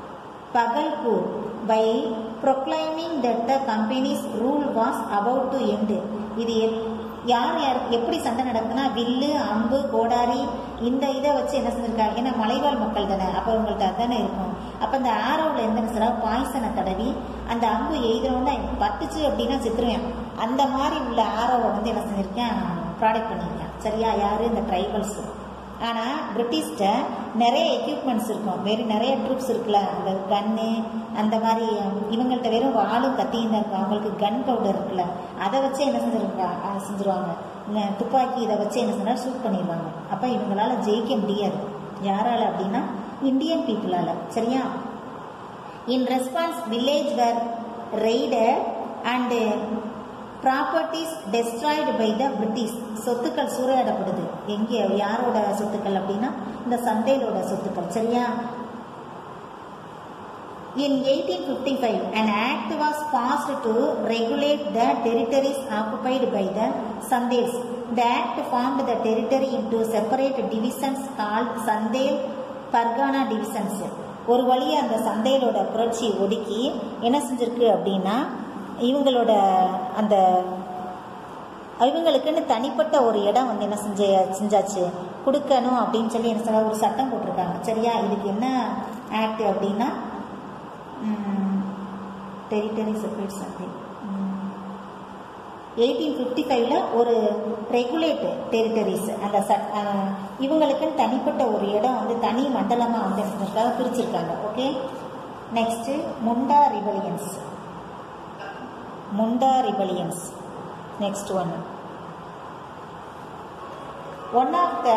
A: Bhagalpur by proclaiming that the company's rule was about to end இது எப்- யார் யார் எப்படி சண்டை நடக்குதுன்னா வில்லு அம்பு கோடாரி இந்த இதை வச்சு என்ன செஞ்சிருக்காங்க ஏன்னா மலைவாழ் மக்கள் தானே அப்போ உங்கள்ட்ட அதானே இருக்கும் அப்போ அந்த ஆரோவில் எந்த சொல்றா பாய்சனை தடவி அந்த அம்பு எய்தோன்னா பட்டுச்சு அப்படின்னா செத்துருவேன் அந்த மாதிரி உள்ள ஆரோவை வந்து என்ன செஞ்சிருக்கேன் ப்ராடக்ட் பண்ணியிருக்கேன் சரியா யாரு இந்த ட்ரைபல்ஸ் ஆனால் பிரிட்டிஷ்ட நிறைய எக்யூப்மெண்ட்ஸ் இருக்கும் வேறு நிறைய ட்ரூப்ஸ் இருக்குல்ல அந்த கன்னு அந்த மாதிரி இவங்கள்ட்ட வெறும் வாளும் கத்தியும் தான் இருக்கும் அவங்களுக்கு கன் பவுடர் இருக்குல்ல அதை வச்சு என்ன செஞ்சிருக்கா செஞ்சுருவாங்க இந்த துப்பாக்கி இதை வச்சு என்ன செஞ்சாலும் ஷூட் பண்ணிடுவாங்க அப்போ இவங்களால ஜெயிக்க முடியாது யாரால அப்படின்னா இந்தியன் பீப்புளால சரியா in response village were raided and properties destroyed by the British சொத்துக்கள் சூறையாடப்படுது எங்கே யாரோட சொத்துக்கள் அப்படின்னா இந்த சண்டேலோட சொத்துக்கள் சரியா In 1855, an act was passed to regulate the territories occupied by the Sandels. The act formed the territory into separate divisions called Sandel Pargana divisions. ஒரு வழியா அந்த சந்தையிலோட புரட்சி ஒடுக்கி என்ன செஞ்சிருக்கு அப்படின்னா இவங்களோட அந்த இவங்களுக்குன்னு தனிப்பட்ட ஒரு இடம் வந்து என்ன செஞ்ச செஞ்சாச்சு கொடுக்கணும் அப்படின்னு சொல்லி என்ன சொல்ல ஒரு சட்டம் போட்டிருக்காங்க சரியா இதுக்கு என்ன ஆக்ட் அப்படின்னா territory separate something eighteen fifty ஃபைவ்ல ஒரு ரெகுலேட் டெரிட்டரிஸ் அந்த சட் அஹ், இவங்களுக்குன்னு தனிப்பட்ட ஒரு இடம் வந்து தனி மண்டலமாக வந்து என்ன செஞ்சிருக்காங்க பிரிச்சிருக்காங்க okay next Munda rebellions Munda rebellions next one one of the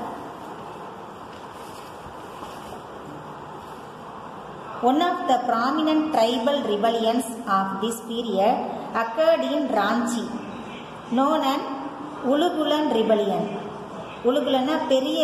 A: One of the prominent tribal rebellions of this period occurred in Ranchi, known as Ulugulan Rebellion. உலுகுலன்னா பெரிய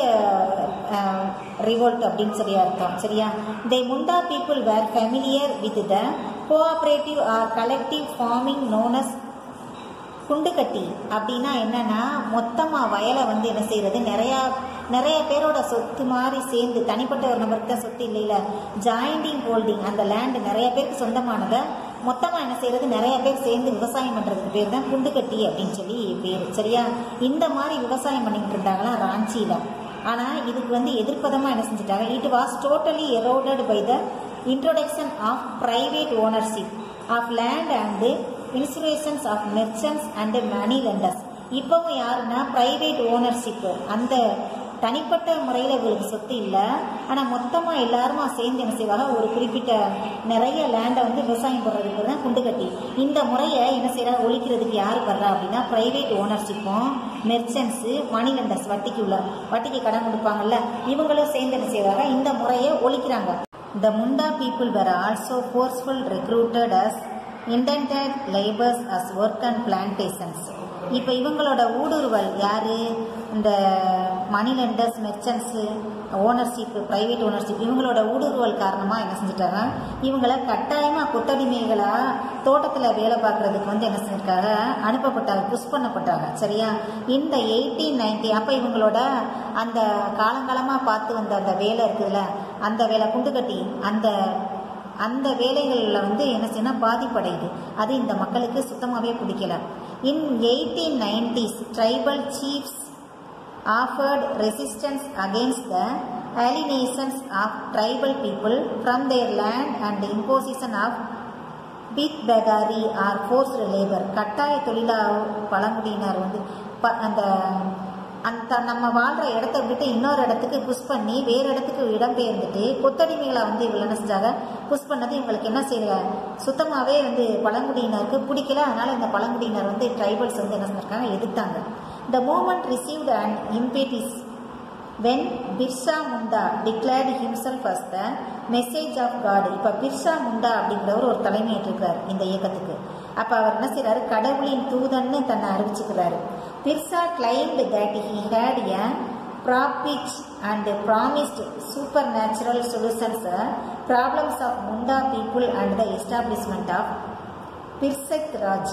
A: ரிவோல்ட் அப்படின்னு சொல்லி அர்த்தம் சரியா the Munda people were familiar with the cooperative or collective farming known as Khuntkatti அப்படின்னா என்னன்னா மொத்தமாக வயலை வந்து என்ன செய்யறது நிறையா நிறைய பேரோட சொத்து மாதிரி சேர்ந்து தனிப்பட்ட ஒரு நபருக்கு தான் சொத்து இல்லைல்ல ஜாயிண்டிங் ஹோல்டிங் அந்த லேண்டு நிறைய பேருக்கு சொந்தமானதை மொத்தமாக என்ன செய்யறது நிறைய பேர் சேர்ந்து விவசாயம் பண்ணுறதுக்கு பேர் தான் குண்டுக்கட்டி அப்படின்னு சொல்லி பேர் சரியா இந்த மாதிரி விவசாயம் பண்ணிக்கிட்டு இருந்தாங்களாம் ராஞ்சியில் ஆனால் இதுக்கு வந்து எதிர்ப்பதமாக என்ன செஞ்சுட்டாங்க it was totally eroded by the introduction of private ownership of land and intrusions of merchants and money lenders இப்போவும் யாருன்னா பிரைவேட் ஓனர்ஷிப் அந்த தனிப்பட்ட முறையில் இவங்களுக்கு சொத்து இல்லை ஆனால் மொத்தமாக எல்லாருமா சேர்ந்து என்ன செய்வாங்க ஒரு குறிப்பிட்ட நிறைய லேண்டை வந்து விவசாயம் போடுறதுக்கு தான் குண்டு கட்டி இந்த முறையை என்ன செய்யறாங்க ஒழிக்கிறதுக்கு யார் வர்றா அப்படின்னா பிரைவேட் ஓனர்ஷிப்பும் மெர்ச்சன்ட்ஸு மணி லெண்டர்ஸ் வட்டிக்கு உள்ள வட்டிக்கு கடன் கொடுப்பாங்கல்ல இவங்களும் சேர்ந்து என்ன செய்வாங்க இந்த முறையை ஒழிக்கிறாங்க The Munda people were also forceful recruited as indented laborers as work and plantations. இப்போ இவங்களோட ஊடுருவல் யாரு இந்த money lenders merchants ownership private ownership இவங்களோட ஊடுருவல் காரணமாக என்ன செஞ்சுட்டாங்க இவங்களை கட்டாயமாக கொத்தடிமைகளாக தோட்டத்தில் வேலை பார்க்குறதுக்கு வந்து என்ன செஞ்சிருக்காங்க அனுப்பப்பட்டாங்க புஷ் பண்ணப்பட்டாங்க சரியா இந்த எயிட்டீன் நைன்டி அப்போ இவங்களோட அந்த காலங்காலமாக பார்த்து வந்த அந்த வேலை இருக்குதுல்ல அந்த வேலை குண்டு கட்டி அந்த அந்த வேலைகளில் வந்து என்ன செய்யணும் பாதிப்படையுது அது இந்த மக்களுக்கு சுத்தமாகவே பிடிக்கல in eighteen nineties tribal chiefs offered resistance against the alienations of tribal people from their land and imposition of beth begari or forced labour கட்டாய தொழிலாக பழங்குடியினர் வந்து ப அந்த அந்த நம்ம வாழ்கிற இடத்த விட்டு இன்னொரு இடத்துக்கு புஷ் பண்ணி வேறு இடத்துக்கு இடம்பெயர்ந்துட்டு கொத்தடிமைகளை வந்து இவங்க என்ன செஞ்சாங்க புஷ் பண்ணது இவங்களுக்கு என்ன செய்யல சுத்தமாகவே வந்து பழங்குடியினருக்கு பிடிக்கல அதனால் இந்த பழங்குடியினர் வந்து ட்ரைபல்ஸ் வந்து என்ன செஞ்சிருக்காங்க எதிர்த்தாங்க the movement received and impetus when Birsa Munda declared himself as the message of God இப்போ பிர்சா முண்டா அப்படிங்கிறவர் ஒரு தலைமையேற்றிருக்கிறார் இந்த இயக்கத்துக்கு அப்போ அவர் என்ன செய்கிறாரு கடவுளின் தூதன்னு தன்னை அறிவிச்சுக்கிறாரு Birsa claimed that he had a prophecy and promised super natural solutions problems of Munda people and the establishment of Birsat Raj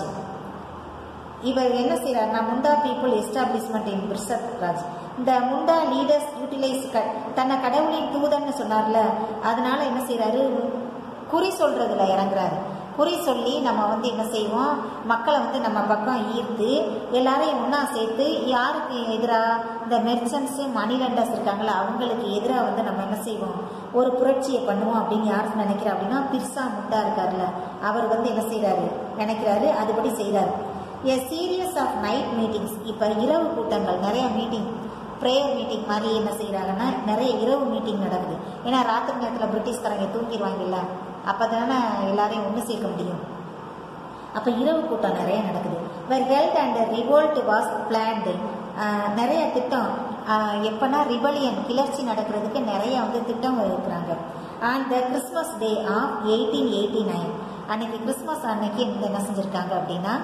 A: இவர் என்ன செய்கிறார்னா Munda people establishment in Birsat Raj இந்த முண்டா லீடர்ஸ் யூட்டிலைஸ் க தன்னை கடவுளின் தூதன்னு சொன்னார்ல அதனால என்ன செய்கிறாரு குறி சொல்றதுல இறங்குறாரு குறி சொல்லி நம்ம வந்து என்ன செய்வோம் மக்களை வந்து நம்ம பக்கம் ஈர்த்து எல்லாரையும் ஒன்றா சேர்த்து யாருக்கு எதிராக இந்த மெர்ச்சன்ஸு மணி லெண்டர்ஸ் இருக்காங்களா அவங்களுக்கு எதிராக வந்து நம்ம என்ன செய்வோம் ஒரு புரட்சியை பண்ணுவோம் அப்படின்னு யார் நினைக்கிறா அப்படின்னா பிர்சா முண்டா இருக்கார்ல அவர் வந்து என்ன செய்கிறாரு நினைக்கிறாரு அதுபடி செய்கிறாரு a series of night meetings இப்போ இரவு கூட்டங்கள் நிறைய மீட்டிங் ப்ரேயர் மீட்டிங் மாதிரி என்ன செய்கிறாங்கன்னா நிறைய இரவு மீட்டிங் நடக்குது ஏன்னா ராத்திரி நேரத்தில் பிரிட்டிஷ்காரங்க தூங்கிடுவாங்கல்ல அப்போ தானே எல்லாரையும் ஒன்று சேர்க்க முடியும் அப்போ இரவு கூட்டம் நிறைய நடக்குது where health and revolt was planned நிறைய திட்டம் எப்போனா ரிபலியன் கிளர்ச்சி நடக்கிறதுக்கு நிறைய வந்து திட்டம் இருக்கிறாங்க and the Christmas day of eighteen eighty nine அன்னைக்கு கிறிஸ்மஸ் அன்னைக்கு இந்த என்ன செஞ்சுருக்காங்க அப்படின்னா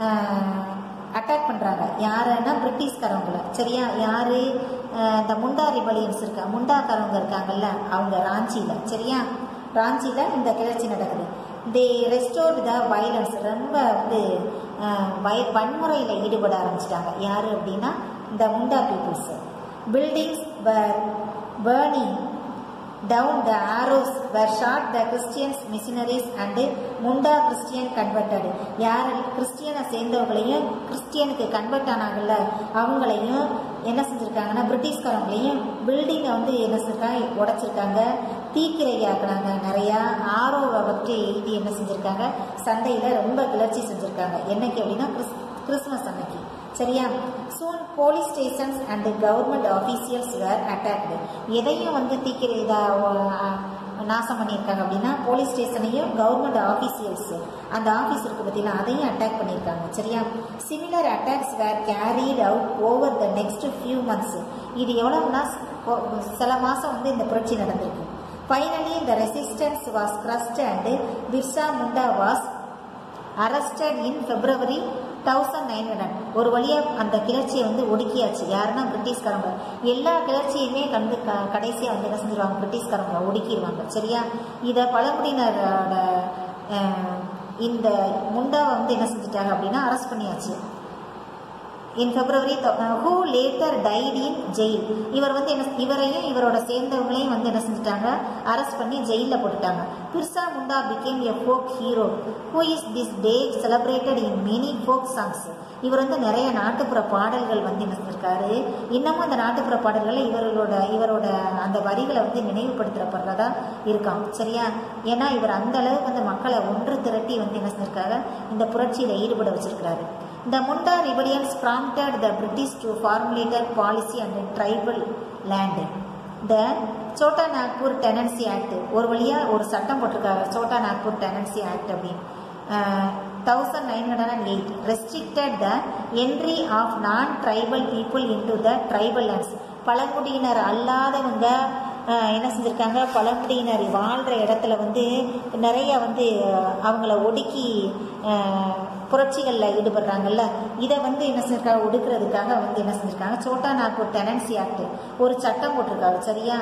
A: அட்டாக் பண்ணுறாங்க யாருன்னா பிரிட்டிஷ்காரவங்கள சரியா யார் இந்த முண்டா ரிபலியன்ஸ் இருக்கா முண்டாக்காரவங்க இருக்காங்கல்ல அவங்க ராஞ்சியில் சரியா ராஞ்சியில் இந்த கிளர்ச்சி நடக்குது தே ரெஸ்டோர்டு த வயலன்ஸ் ரொம்ப வந்து வய வன்முறையில் ஈடுபட ஆரம்பிச்சிட்டாங்க யார் அப்படின்னா இந்த Munda peoples buildings burning down the arrows were shot the Christians missionaries and Munda Christian converted யார் கிறிஸ்டியனை சேர்ந்தவங்களையும் கிறிஸ்டியனுக்கு கன்வெர்ட் ஆனாங்கல்ல அவங்களையும் என்ன செஞ்சுருக்காங்கன்னா பிரிட்டிஷ்காரங்களையும் பில்டிங்கை வந்து என்ன செஞ்சிருக்காங்க உடைச்சிருக்காங்க தீக்கிரையாக்குனாங்க நிறையா ஆரோவை பற்றி எழுதி என்ன செஞ்சுருக்காங்க சந்தையில் ரொம்ப கிளர்ச்சி செஞ்சுருக்காங்க என்னைக்கு அப்படின்னா கிறிஸ் கிறிஸ்மஸ் அன்னைக்கு சரியா soon police stations and government officials were attacked எதையும் வந்து தீக்கிர இதாக நாசம் பண்ணியிருக்காங்க அப்படின்னா போலீஸ் ஸ்டேஷனையும் கவர்மெண்ட் ஆஃபீஷியல்ஸ் அந்த ஆஃபீஸ் இருக்கு பார்த்தீங்கன்னா அதையும் அட்டாக் பண்ணியிருக்காங்க சரியா similar attacks were carried out over the next few months இது எவ்வளோன்னா சில மாதம் வந்து இந்த புரட்சி நடந்திருக்கு finally the resistance was crushed and Birsa Munda was arrested in February thousand nine hundred ஒரு வழியாக அந்த கிளர்ச்சியை வந்து ஒடுக்கியாச்சு யாருன்னா பிரிட்டிஷ்காரங்க எல்லா கிளர்ச்சியுமே கண்டு க கடைசியாக வந்து என்ன செஞ்சிருவாங்க பிரிட்டிஷ்காரங்க ஒடுக்கிடுவாங்க சரியா இதை பழங்குடியினரோட இந்த முண்டாவை வந்து என்ன செஞ்சுட்டாங்க அப்படின்னா அரெஸ்ட் பண்ணியாச்சு in February who later died in jail இவர் வந்து என்ன இவரையும் இவரோட சேர்ந்தவங்களையும் வந்து என்ன செஞ்சுட்டாங்க அரெஸ்ட் பண்ணி ஜெயிலில் போட்டுட்டாங்க Birsa Munda became a folk hero who is this day celebrated in many folk songs இவர் வந்து நிறைய நாட்டுப்புற பாடல்கள் வந்து என்ன செஞ்சிருக்காரு இன்னமும் அந்த நாட்டுப்புற பாடல்களில் இவர்களோட இவரோட அந்த வரிகளை வந்து நினைவுபடுத்தப்படுறதா இருக்கான் சரியா ஏன்னா இவர் அந்த அளவுக்கு வந்து மக்களை ஒன்று திரட்டி வந்து என்ன செஞ்சிருக்காரு இந்த புரட்சியில் ஈடுபட வச்சிருக்கிறாரு The Munda rebellions prompted the British to formulate a policy on tribal land. The Chota Nagpur tenancy act ஒரு வழியாக ஒரு சட்டம் போட்டிருக்காங்க சோட்டா நாக்பூர் டெனன்சி ஆக்ட் அப்படின்னு thousand nine hundred and eight restricted the entry of non tribal people into the tribal lands பழங்குடியினர் அல்லாதவங்க என்ன செஞ்சுருக்காங்க பழங்குடியினர் வாழ்கிற இடத்துல வந்து நிறைய வந்து அவங்கள ஒடுக்கி புரட்சிகளில் ஈடுபடுறாங்கல்ல இதை வந்து என்ன செஞ்சிருக்காங்க ஒடுக்கிறதுக்காக வந்து என்ன செஞ்சுருக்காங்க சோட்டா நாக்பூர் டெனன்சி ஆக்ட் ஒரு சட்டம் போட்டிருக்காங்க சரியா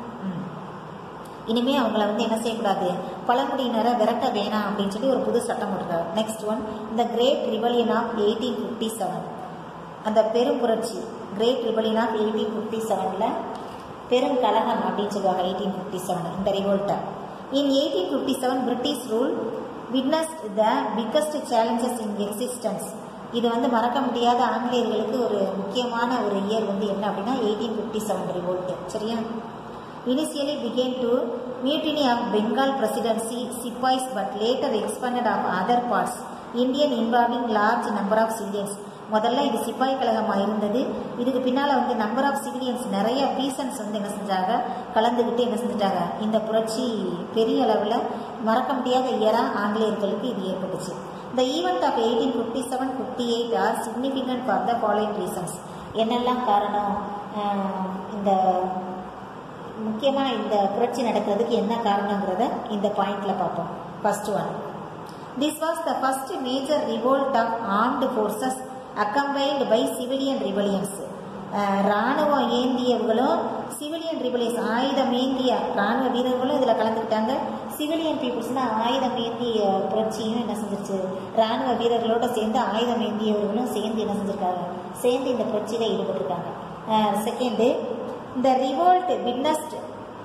A: இனிமே அவங்கள வந்து என்ன செய்யக்கூடாது பழங்குடியினரை விரட்ட வேணாம் அப்படின்னு சொல்லி ஒரு புது சட்டம் போட்டிருக்காரு நெக்ஸ்ட் ஒன் இந்த great rebellion of eighteen fifty seven அந்த பெரும் புரட்சி great rebellion of eighteen fifty செவனில் பெருங்கலகம் அப்படின்னு சொல்லுவாங்க எயிட்டீன் ஃபிஃப்டி செவன் இந்த ரிவோல்ட்டை in eighteen fifty seven British rule witnessed the biggest challenges in existence இது வந்து மறக்க முடியாத ஆங்கிலேயர்களுக்கு ஒரு முக்கியமான ஒரு இயர் வந்து என்ன அப்படின்னா எயிட்டீன் ஃபிஃப்டி செவன் ரிவோல்ட் சரியா initially began to mutiny of Bengal presidency sepoys but later expanded of other parts Indian involving large number of civilians முதல்ல இது சிப்பாய் கழகமாக இருந்தது இதுக்கு பின்னால் வந்து நம்பர் ஆஃப் சிவிலியன்ஸ் நிறைய பீசன்ஸ் வந்து என்ன செஞ்சாங்க கலந்துக்கிட்டு என்ன செஞ்சுட்டாங்க இந்த புரட்சி பெரிய அளவில் மறக்க முடியாத இயராக ஆங்கிலேயர்களுக்கு இது ஏற்பட்டுச்சு the event of eighteen fifty seven fifty eight are significant for the following reasons என்னெல்லாம் காரணம் இந்த முக்கியமாக இந்த புரட்சி நடக்கிறதுக்கு என்ன காரணங்கிறத இந்த பாயிண்டில் பார்ப்போம் first one this was the first major revolt of armed forces accompanied by civilian rebellions இராணுவம் ஏந்தியவர்களும் சிவிலியன் ரிவலியன்ஸ் ஆயுதம் ஏந்திய இராணுவ வீரர்களும் இதில் கலந்துக்கிட்டாங்க சிவிலியன் பீப்புள்ஸ்னால் ஆயுதம் ஏந்திய புரட்சியும் என்ன செஞ்சிருச்சு இராணுவ வீரர்களோட சேர்ந்து ஆயுதம் ஏந்தியவர்களும் சேர்ந்து என்ன செஞ்சிருக்காங்க சேர்ந்து இந்த புரட்சியில் ஈடுபட்டிருக்காங்க செகண்டு இந்த revolt witnessed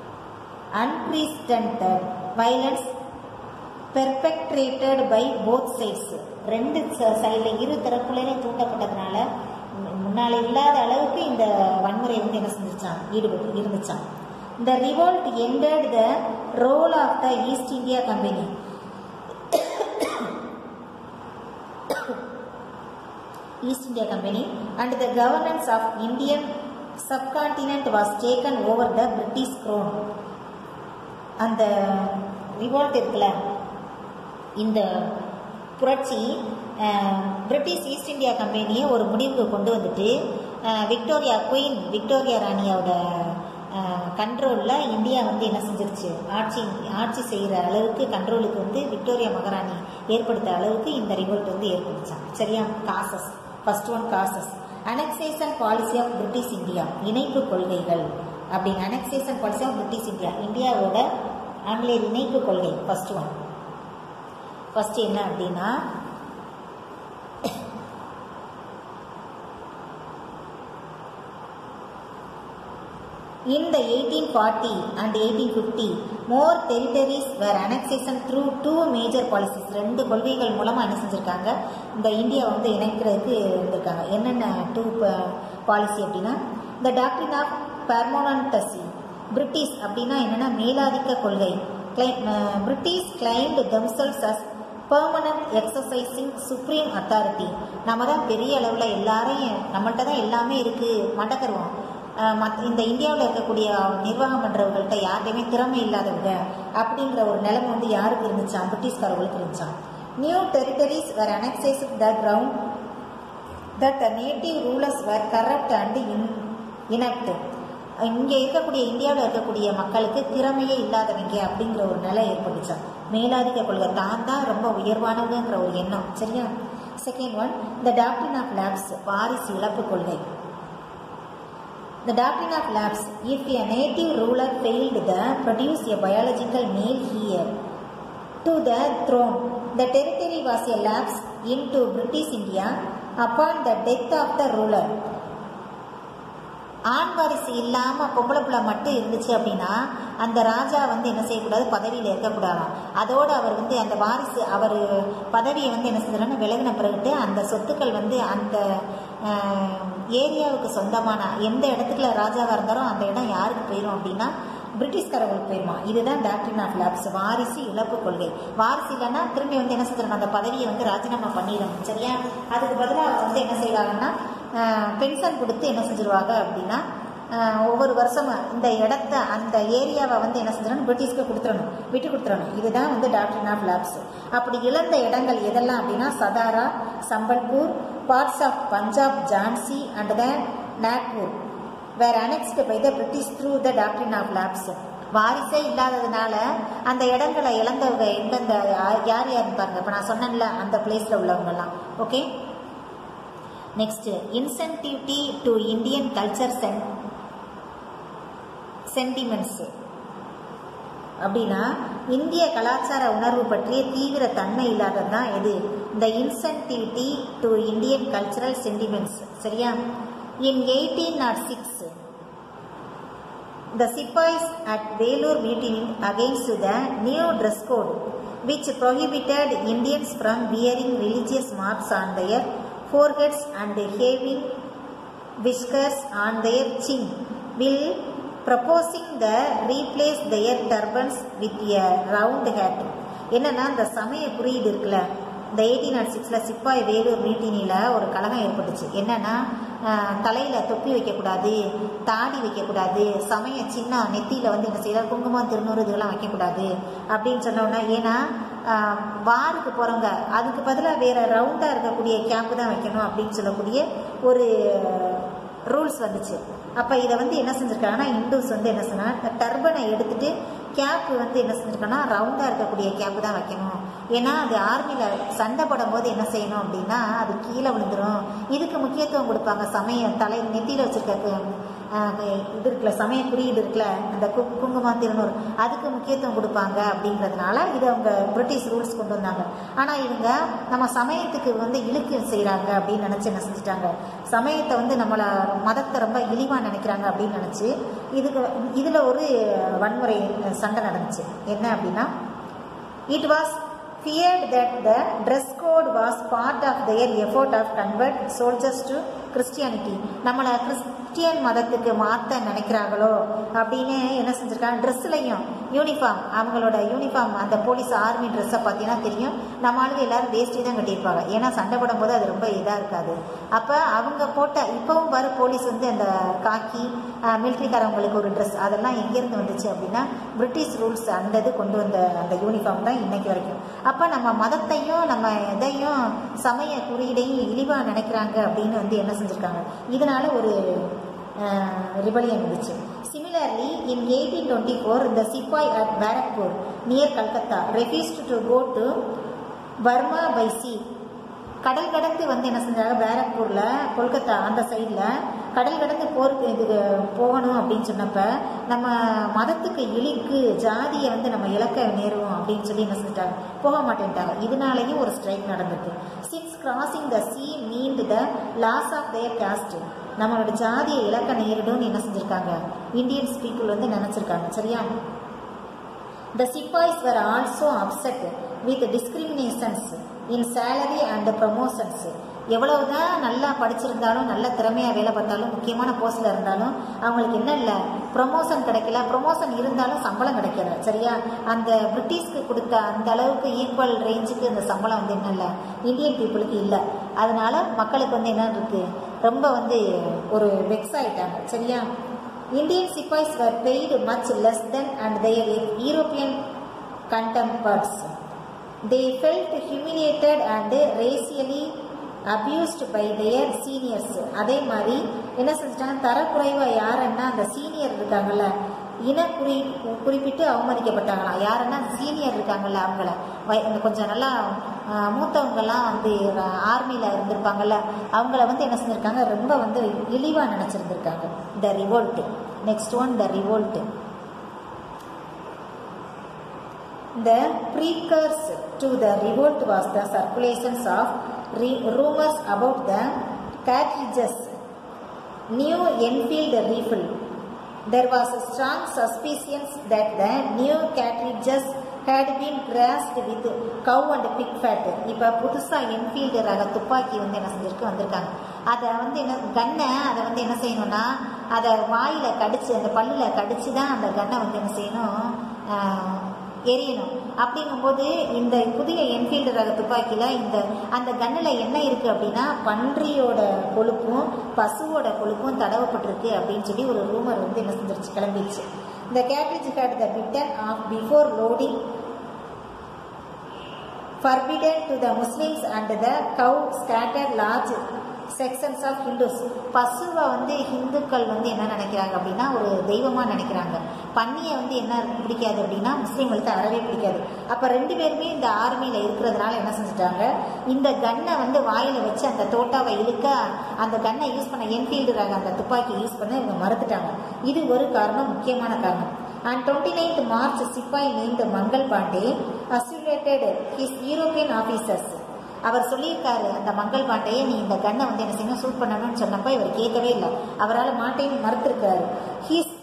A: unprecedented violence perpetrated by both sides ரெண்டு சைடில் இரு தரப்புலையும் தூண்டப்பட்டதுனால முன்னால் இல்லாத அளவுக்கு இந்த வன்முறை வந்து என்ன செஞ்சிச்சான் ஈடுபட்டு இருந்துச்சான் இந்த revolt ended the rule of the East India Company East India Company and the governance of Indian subcontinent was taken over the British crown அந்த ரிவோல்ட் இருக்குல்ல இந்த புரட்சி பிரிட்டிஷ் ஈஸ்ட் இந்தியா கம்பெனியை ஒரு முடிவுக்கு கொண்டு வந்துட்டு விக்டோரியா குயின் விக்டோரியா ராணியோட கண்ட்ரோலில் இந்தியா வந்து என்ன செஞ்சிருச்சு ஆட்சி ஆட்சி செய்கிற அளவுக்கு கண்ட்ரோலுக்கு வந்து விக்டோரியா மகாராணி ஏற்படுத்த அளவுக்கு இந்த ரிவோல்ட் வந்து ஏற்படுச்சான் சரியா causes first one causes annexation policy of British India இணைப்பு கொள்கைகள் அப்படின்னு annexation policy of British India இந்தியாவோட ஆங்கிலேயர் இணைப்பு கொள்கை ஃபர்ஸ்ட் ஒன் ஃபர்ஸ்ட் என்ன அப்படின்னா In the 1840 and 1850, more territories were annexation through two major policies. ரெண்டு கொள்கைகள் மூலமாக என்ன செஞ்சுருக்காங்க இந்த இந்தியா வந்து இணைக்கிறதுக்கு இருந்திருக்காங்க என்னென்ன டூ பாலிசி அப்படின்னா இந்த டாக்டரின் ஆஃப் பெர்மோனன்டசி பிரிட்டிஷ் அப்படின்னா என்னென்னா மேலாதிக்க கொள்கை British claimed themselves as permanent exercising supreme authority நம்ம தான் பெரிய அளவில் எல்லாரையும் நம்மள்ட்ட தான் எல்லாமே இருக்குது மண்டக்கருவோம் மத் இந்த இந்தியாவில் இருக்கக்கூடிய நிர்வாகம் பண்ணுறவங்கள்ட்ட யார்கிட்டையுமே திறமை இல்லாதவங்க அப்படிங்கிற ஒரு நிலைமை வந்து யாருக்கு இருந்துச்சான் பிரிட்டிஷ்காரர்களுக்கு இருந்துச்சான் new territories were annexed the ground that native rulers were corrupt and in inept இங்கே இருக்கக்கூடிய இந்தியாவில் இருக்கக்கூடிய மக்களுக்கு திறமையே இல்லாதவங்க அப்படிங்கிற ஒரு நிலை ஏற்பட்டுச்சான் மேலாதிக்க கொள்கை தான் தான் ரொம்ப உயர்வானவங்கிற ஒரு எண்ணம் சரியா second one the doctrine of labs வாரிசு இழப்பு கொள்கை The doctrine of lapse, if a native ruler failed to produce a biological male heir to the throne, the territory was a lapse into British India upon the death of the ruler. ஆண் வாரிசு இல்லாமல் பொம்பளை பிள்ளை மட்டும் இருந்துச்சு அப்படின்னா அந்த ராஜா வந்து என்ன செய்யக்கூடாது பதவியில் இருக்கக்கூடாதாம் அதோடு அவர் வந்து அந்த வாரிசு அவர் பதவியை வந்து என்ன செஞ்சாருன்னா விலகின பிறகுட்டு அந்த சொத்துக்கள் வந்து அந்த ஏரியாவுக்கு சொந்தமான எந்த இடத்துக்குள்ள ராஜாவாக இருந்தாரோ அந்த இடம் யாருக்கு போயிடும் அப்படின்னா பிரிட்டிஷ்காரர்களுக்கு போயிருமா இதுதான் டாக்டரின் ஆஃப் லேப்ஸ் வாரிசு இழப்பு கொள்கை வாரிசு இல்லைன்னா திரும்பி வந்து என்ன செஞ்சிடணும் அந்த பதவியை வந்து ராஜினாமா பண்ணிடணும் சரியா அதுக்கு பதிலாக வந்து என்ன செய்வாங்கன்னா பென்ஷன் கொடுத்து என்ன செஞ்சிருவாங்க அப்படின்னா ஒவ்வொரு வருஷமும் இந்த இடத்த அந்த ஏரியாவை வந்து என்ன செஞ்சிடணும் பிரிட்டிஷ்க்கு கொடுத்துடணும் விட்டு கொடுத்துடணும் இதுதான் வந்து டாக்டரின் ஆஃப் லேப்ஸ் அப்படி இழந்த இடங்கள் எதெல்லாம் அப்படின்னா Satara Sambalpur parts of Punjab Jhansi and the Nagpur were annexed by the British through the doctrine of labs வாரிசே இல்லாததுனால அந்த இடங்களை இழந்தவங்க எந்தெந்த யார் யார் பாருங்க இப்போ நான் சொன்னேன்ல அந்த பிளேஸில் உள்ளவங்கெல்லாம் okay next insensitivity to Indian culture சென் சென்டிமெண்ட்ஸ் அப்படின்னா இந்திய கலாச்சார உணர்வு பற்றிய தீவிர தன்மை இல்லாதது தான் எது இந்த insensitivity to Indian cultural sentiments சரியா in eighteen naught six The Sipais at Velur mutiny against the new dress code, which prohibited Indians from wearing religious marks on their foreheads and having whiskers on their chin, will proposing the replace their turbans with a round hat. என்னன்னா இந்த சமய குறியீடு இருக்குல்ல இந்த eighteen not சிக்ஸில் சிப்பாய் வேலூர் மீட்டினியில் ஒரு கழகம் ஏற்பட்டுச்சு என்னன்னா தலையில் தொப்பி வைக்கக்கூடாது தாடி வைக்கக்கூடாது சமய சின்ன நெத்தியில் வந்து என்ன செய்யலாம் குங்குமம் திருநூறு இதெல்லாம் வைக்கக்கூடாது அப்படின்னு சொன்னோன்னா ஏன்னா வாருக்கு போகிறவங்க அதுக்கு பதிலாக வேறு ரவுண்டாக இருக்கக்கூடிய கேப்பு தான் வைக்கணும் அப்படின்னு சொல்லக்கூடிய ஒரு ரூல்ஸ் வந்துச்சு அப்போ இதை வந்து என்ன செஞ்சுருக்காங்கன்னா இண்டூஸ் வந்து என்ன சொன்னாங்க டர்பனை எடுத்துட்டு கேப்பு வந்து என்ன செஞ்சுருக்கோன்னா ரவுண்டாக இருக்கக்கூடிய கேப்பு தான் வைக்கணும் ஏன்னா அது ஆர்மியில் சண்டை போடும் போது என்ன செய்யணும் அப்படின்னா அது கீழே விழுந்துடும் இதுக்கு முக்கியத்துவம் கொடுப்பாங்க சமயம் தலை நெத்தியில் வச்சுருக்க இது இருக்குல்ல சமய குறியீடு இருக்குல்ல அந்த கு குங்குமம் திருநூறு அதுக்கு முக்கியத்துவம் கொடுப்பாங்க அப்படிங்கிறதுனால இது அவங்க பிரிட்டிஷ் ரூல்ஸ் கொண்டு வந்தாங்க ஆனால் இவங்க நம்ம சமயத்துக்கு வந்து இழுக்கு செய்கிறாங்க அப்படின்னு நினச்சி என்ன செஞ்சுட்டாங்க சமயத்தை வந்து நம்மளை மதத்தை ரொம்ப இழிவாக நினைக்கிறாங்க அப்படின்னு நினச்சி இதுக்கு இதில் ஒரு வன்முறை சண்டை நடந்துச்சு என்ன அப்படின்னா it was feared that the dress code was part of their effort of convert soldiers to Christianity நம்மளை கிறிஸ்டியன் மதத்துக்கு மாற்ற நினைக்கிறாங்களோ அப்படின்னு என்ன செஞ்சுருக்காங்க ட்ரெஸ்லையும் யூனிஃபார்ம் அவங்களோட யூனிஃபார்ம் அந்த போலீஸ் ஆர்மி ட்ரெஸ்ஸை பார்த்தீங்கன்னா தெரியும் நம்ம ஆளுங்க எல்லாரும் வேஷ்டி தான் கட்டியிருப்பாங்க ஏன்னா சண்டை போடும் போது அது ரொம்ப இதாக இருக்காது அப்போ அவங்க போட்ட இப்போவும் வர போலீஸ் வந்து அந்த காக்கி மிலிட்ரிக்காரவங்களுக்கு ஒரு ட்ரெஸ் அதெல்லாம் எங்கேருந்து வந்துச்சு அப்படின்னா பிரிட்டிஷ் ரூல்ஸ் அந்த இது கொண்டு வந்த அந்த யூனிஃபார்ம் தான் இன்னைக்கு வரைக்கும் அப்போ நம்ம மதத்தையும் நம்ம எதையும் சமய குறியீடையும் இழிவாக நினைக்கிறாங்க அப்படின்னு வந்து என்ன செஞ்சுருக்காங்க இதனால ஒரு ரிபலியன் இருந்துச்சு similarly in eighteen twenty four இந்த sepoy at Barrackpore near Calcutta refused to go to Burma by sea கடல் கடந்து வந்து என்ன செஞ்சாங்க பேரக்பூரில் கொல்கத்தா அந்த சைடில் கடல் கடந்து போருக்கு இது போகணும் அப்படின்னு சொன்னப்ப நம்ம மதத்துக்கு இழிக்கு ஜாதியை வந்து நம்ம இழக்க நேருவோம் அப்படின்னு சொல்லி என்ன செஞ்சிட்டாங்க போக மாட்டேன்ட்டாங்க இதனாலேயும் ஒரு ஸ்ட்ரைக் நடந்தது since crossing the sea meant the loss of their caste நம்மளோட ஜாதியை இழக்க நேரிடும்னு என்ன செஞ்சுருக்காங்க இந்தியன்ஸ் பீப்புள் வந்து நினச்சிருக்காங்க சரியா The Sipais were also upset with discriminations in salary and promotions. எவ்வளவுதான் நல்லா படிச்சிருந்தாலும் நல்ல திறமையாக வேலை பார்த்தாலும் முக்கியமான போஸ்டில் இருந்தாலும் அவங்களுக்கு என்ன இல்லை ப்ரொமோஷன் கிடைக்கல ப்ரொமோஷன் இருந்தாலும் சம்பளம் கிடைக்கல சரியா அந்த பிரிட்டிஷ்க்கு கொடுத்த அந்த அளவுக்கு ஈக்குவல் ரேஞ்சுக்கு அந்த சம்பளம் வந்து என்ன இல்லை இந்தியன் பீப்புளுக்கு இல்லை அதனால மக்களுக்கு வந்து என்ன இருக்கு ரொம்ப வந்து ஒரு வெக்ஸ் ஆயிட்டாங்க சரியா Indian Sipais were paid much less than and their European contemporaries. They felt humiliated and racially abused by their seniors. அதே மாதிரி என்ன செஞ்சிட்டாங்க தரக்குறைவாக யாருன்னா அந்த சீனியர் இருக்காங்கல்ல இன குறி குறிப்பிட்டு அவமதிக்கப்பட்டாங்களாம் யாருன்னா சீனியர் இருக்காங்கல்ல அவங்கள வய- இந்த கொஞ்சம் நல்லா ஆஹ், மூத்தவங்கெல்லாம் வந்து ஆர்மியில் இருந்திருப்பாங்கல்ல அவங்கள வந்து என்ன செஞ்சுருக்காங்க ரொம்ப வந்து இழிவாக நினச்சிருந்துருக்காங்க the revolt next one the revolt The precursor to the revolt was the circulations of re- rumors about the cartridges, new Enfield rifle. There was a strong suspicion that the new cartridges had been crashed with cow and pig fat. இப்போ புதுசாக Enfield ரக துப்பாக்கி வந்து என்ன செஞ்சிருக்கு வந்திருக்காங்க அதை வந்து என்ன கன்னை அதை வந்து என்ன செய்யணும்னா அதை வாயில் கடிச்சு அந்த பல்லில் கடிச்சு தான் அந்த கன்னை வந்து என்ன செய்யணும் ஆஹ், எரியணும் அப்படிங்கும்போது இந்த புதிய என்ஃபீல்டு ரக துப்பாக்கியில் இந்த அந்த கன்னில் என்ன இருக்குது அப்படின்னா பன்றியோட கொழுப்பும் பசுவோட கொழுப்பும் தடவப்பட்டிருக்கு அப்படின்னு சொல்லி ஒரு ரூமர் வந்து என்ன செஞ்சிருச்சு கிளம்பிடுச்சு இந்த cartridge had the bitten off before loading forbidden to the Muslims and the cow scattered large sections of Hindus பசுவை வந்து ஹிந்துக்கள் வந்து என்ன நினைக்கிறாங்க அப்படின்னா ஒரு தெய்வமாக நினைக்கிறாங்க பன்னியை வந்து என்ன பிடிக்காது அப்படின்னா முஸ்லீம்களுக்கு அறவே பிடிக்காது அப்போ ரெண்டு பேருமே இந்த ஆர்மியில் இருக்கிறதுனால என்ன செஞ்சுட்டாங்க இந்த கன்னை வந்து வாயில் வச்சு அந்த தோட்டாவை இழுக்க அந்த கன்னை யூஸ் பண்ண என்ஃபீல்டு ரக அந்த துப்பாக்கி யூஸ் பண்ண இவங்க மறுத்துட்டாங்க இது ஒரு காரணம் முக்கியமான காரணம் and twenty ninth March sepoy named Mangal Pandey assaulted his European officers அவர் சொல்லியிருக்காரு அந்த மங்கள் பாண்டையே நீ இந்த கன்னை வந்து என்ன செய்யணும் சூட் பண்ணணும்னு சொன்னப்ப இவர் கேட்கவே இல்லை அவரால் மாட்டேன்னு மறுத்திருக்காரு his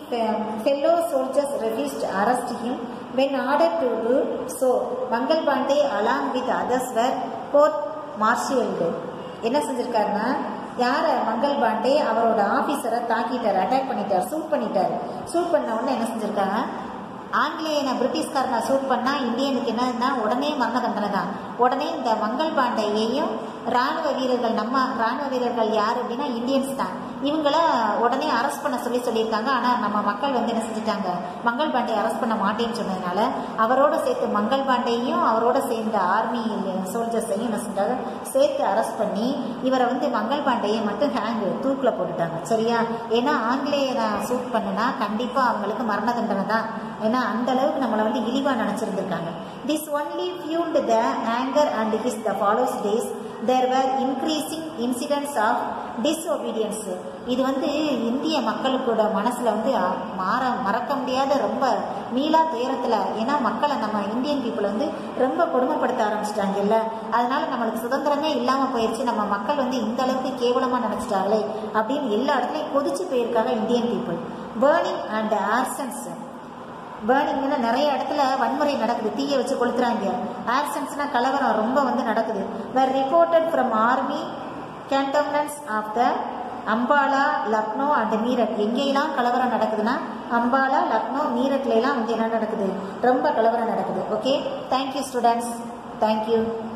A: fellow soldiers refused arrest him when order to do so Mangal Pandey along with others were court martialled என்ன செஞ்சிருக்காருன்னா யார மங்கள் பாண்டே அவரோட ஆபீசரை தாக்கிட்டார் அட்டாக் பண்ணிட்டார் சூட் பண்ணிட்டார் சூட் பண்ண உடனே என்ன செஞ்சிருக்காங்க ஆங்கிலேயனை பிரிட்டிஷ்காரனை சூட் பண்ணா இந்தியனுக்கு என்னன்னா உடனே மரண தண்டனை தான் உடனே இந்த மங்கள் பாண்டேயையும் ராணுவ வீரர்கள் நம்ம ராணுவ வீரர்கள் யார் அப்படின்னா இந்தியன்ஸ் தான் இவங்கள உடனே அரெஸ்ட் பண்ண சொல்லி சொல்லியிருக்காங்க ஆனால் நம்ம மக்கள் வந்து என்ன செஞ்சுட்டாங்க மங்கள் பாண்டே அரெஸ்ட் பண்ண மாட்டேன்னு சொன்னதுனால அவரோட சேர்த்து மங்கள் பாண்டேயும் அவரோட சேர்ந்த ஆர்மி சோல்ஜர்ஸையும் என்ன செஞ்சாங்க சேர்த்து அரெஸ்ட் பண்ணி இவரை வந்து மங்கள் பாண்டேயை மட்டும் ஹேங்கு தூக்கில் போட்டுட்டாங்க சரியா ஏன்னா ஆங்கிலேயரை சூட் பண்ணுனா கண்டிப்பாக அவங்களுக்கு மரண தண்டனை தான் ஏன்னா அந்த அளவுக்கு நம்மளை வந்து இழிவாக நினச்சிருந்துருக்காங்க this only fueled the anger and his the follows days there were increasing incidents of disobedience இது வந்து இந்திய மக்களுக்கூட மனசில் வந்து அ, மாற மறக்க முடியாத ரொம்ப மீளா துயரத்தில் ஏன்னா மக்களை நம்ம இந்தியன் பீப்புள் வந்து ரொம்ப கொடுமைப்படுத்த ஆரம்பிச்சிட்டாங்கல்ல அதனால நம்மளுக்கு சுதந்திரமே இல்லாமல் போயிடுச்சு நம்ம மக்கள் வந்து இந்த அளவுக்கு கேவலமாக நினச்சிட்டாங்களே அப்படின்னு எல்லா இடத்துலையும் கொதிச்சு போயிருக்காங்க Indian people burning and arsons பேர்னிங்னா நிறைய இடத்துல வன்முறை நடக்குது தீயை வச்சு கொளுத்துறாங்க ஆக்சன்ஸ்னா கலவரம் ரொம்ப வந்து நடக்குது where reported from army cantonments of the Ambala Lucknow and Meerut எங்கெல்லாம் கலவரம் நடக்குதுன்னா அம்பாலா லக்னோ மீரட்ல எல்லாம் வந்து என்ன நடக்குது ரொம்ப கலவரம் நடக்குது ஓகே தேங்க்யூ ஸ்டூடெண்ட்ஸ் தேங்க்யூ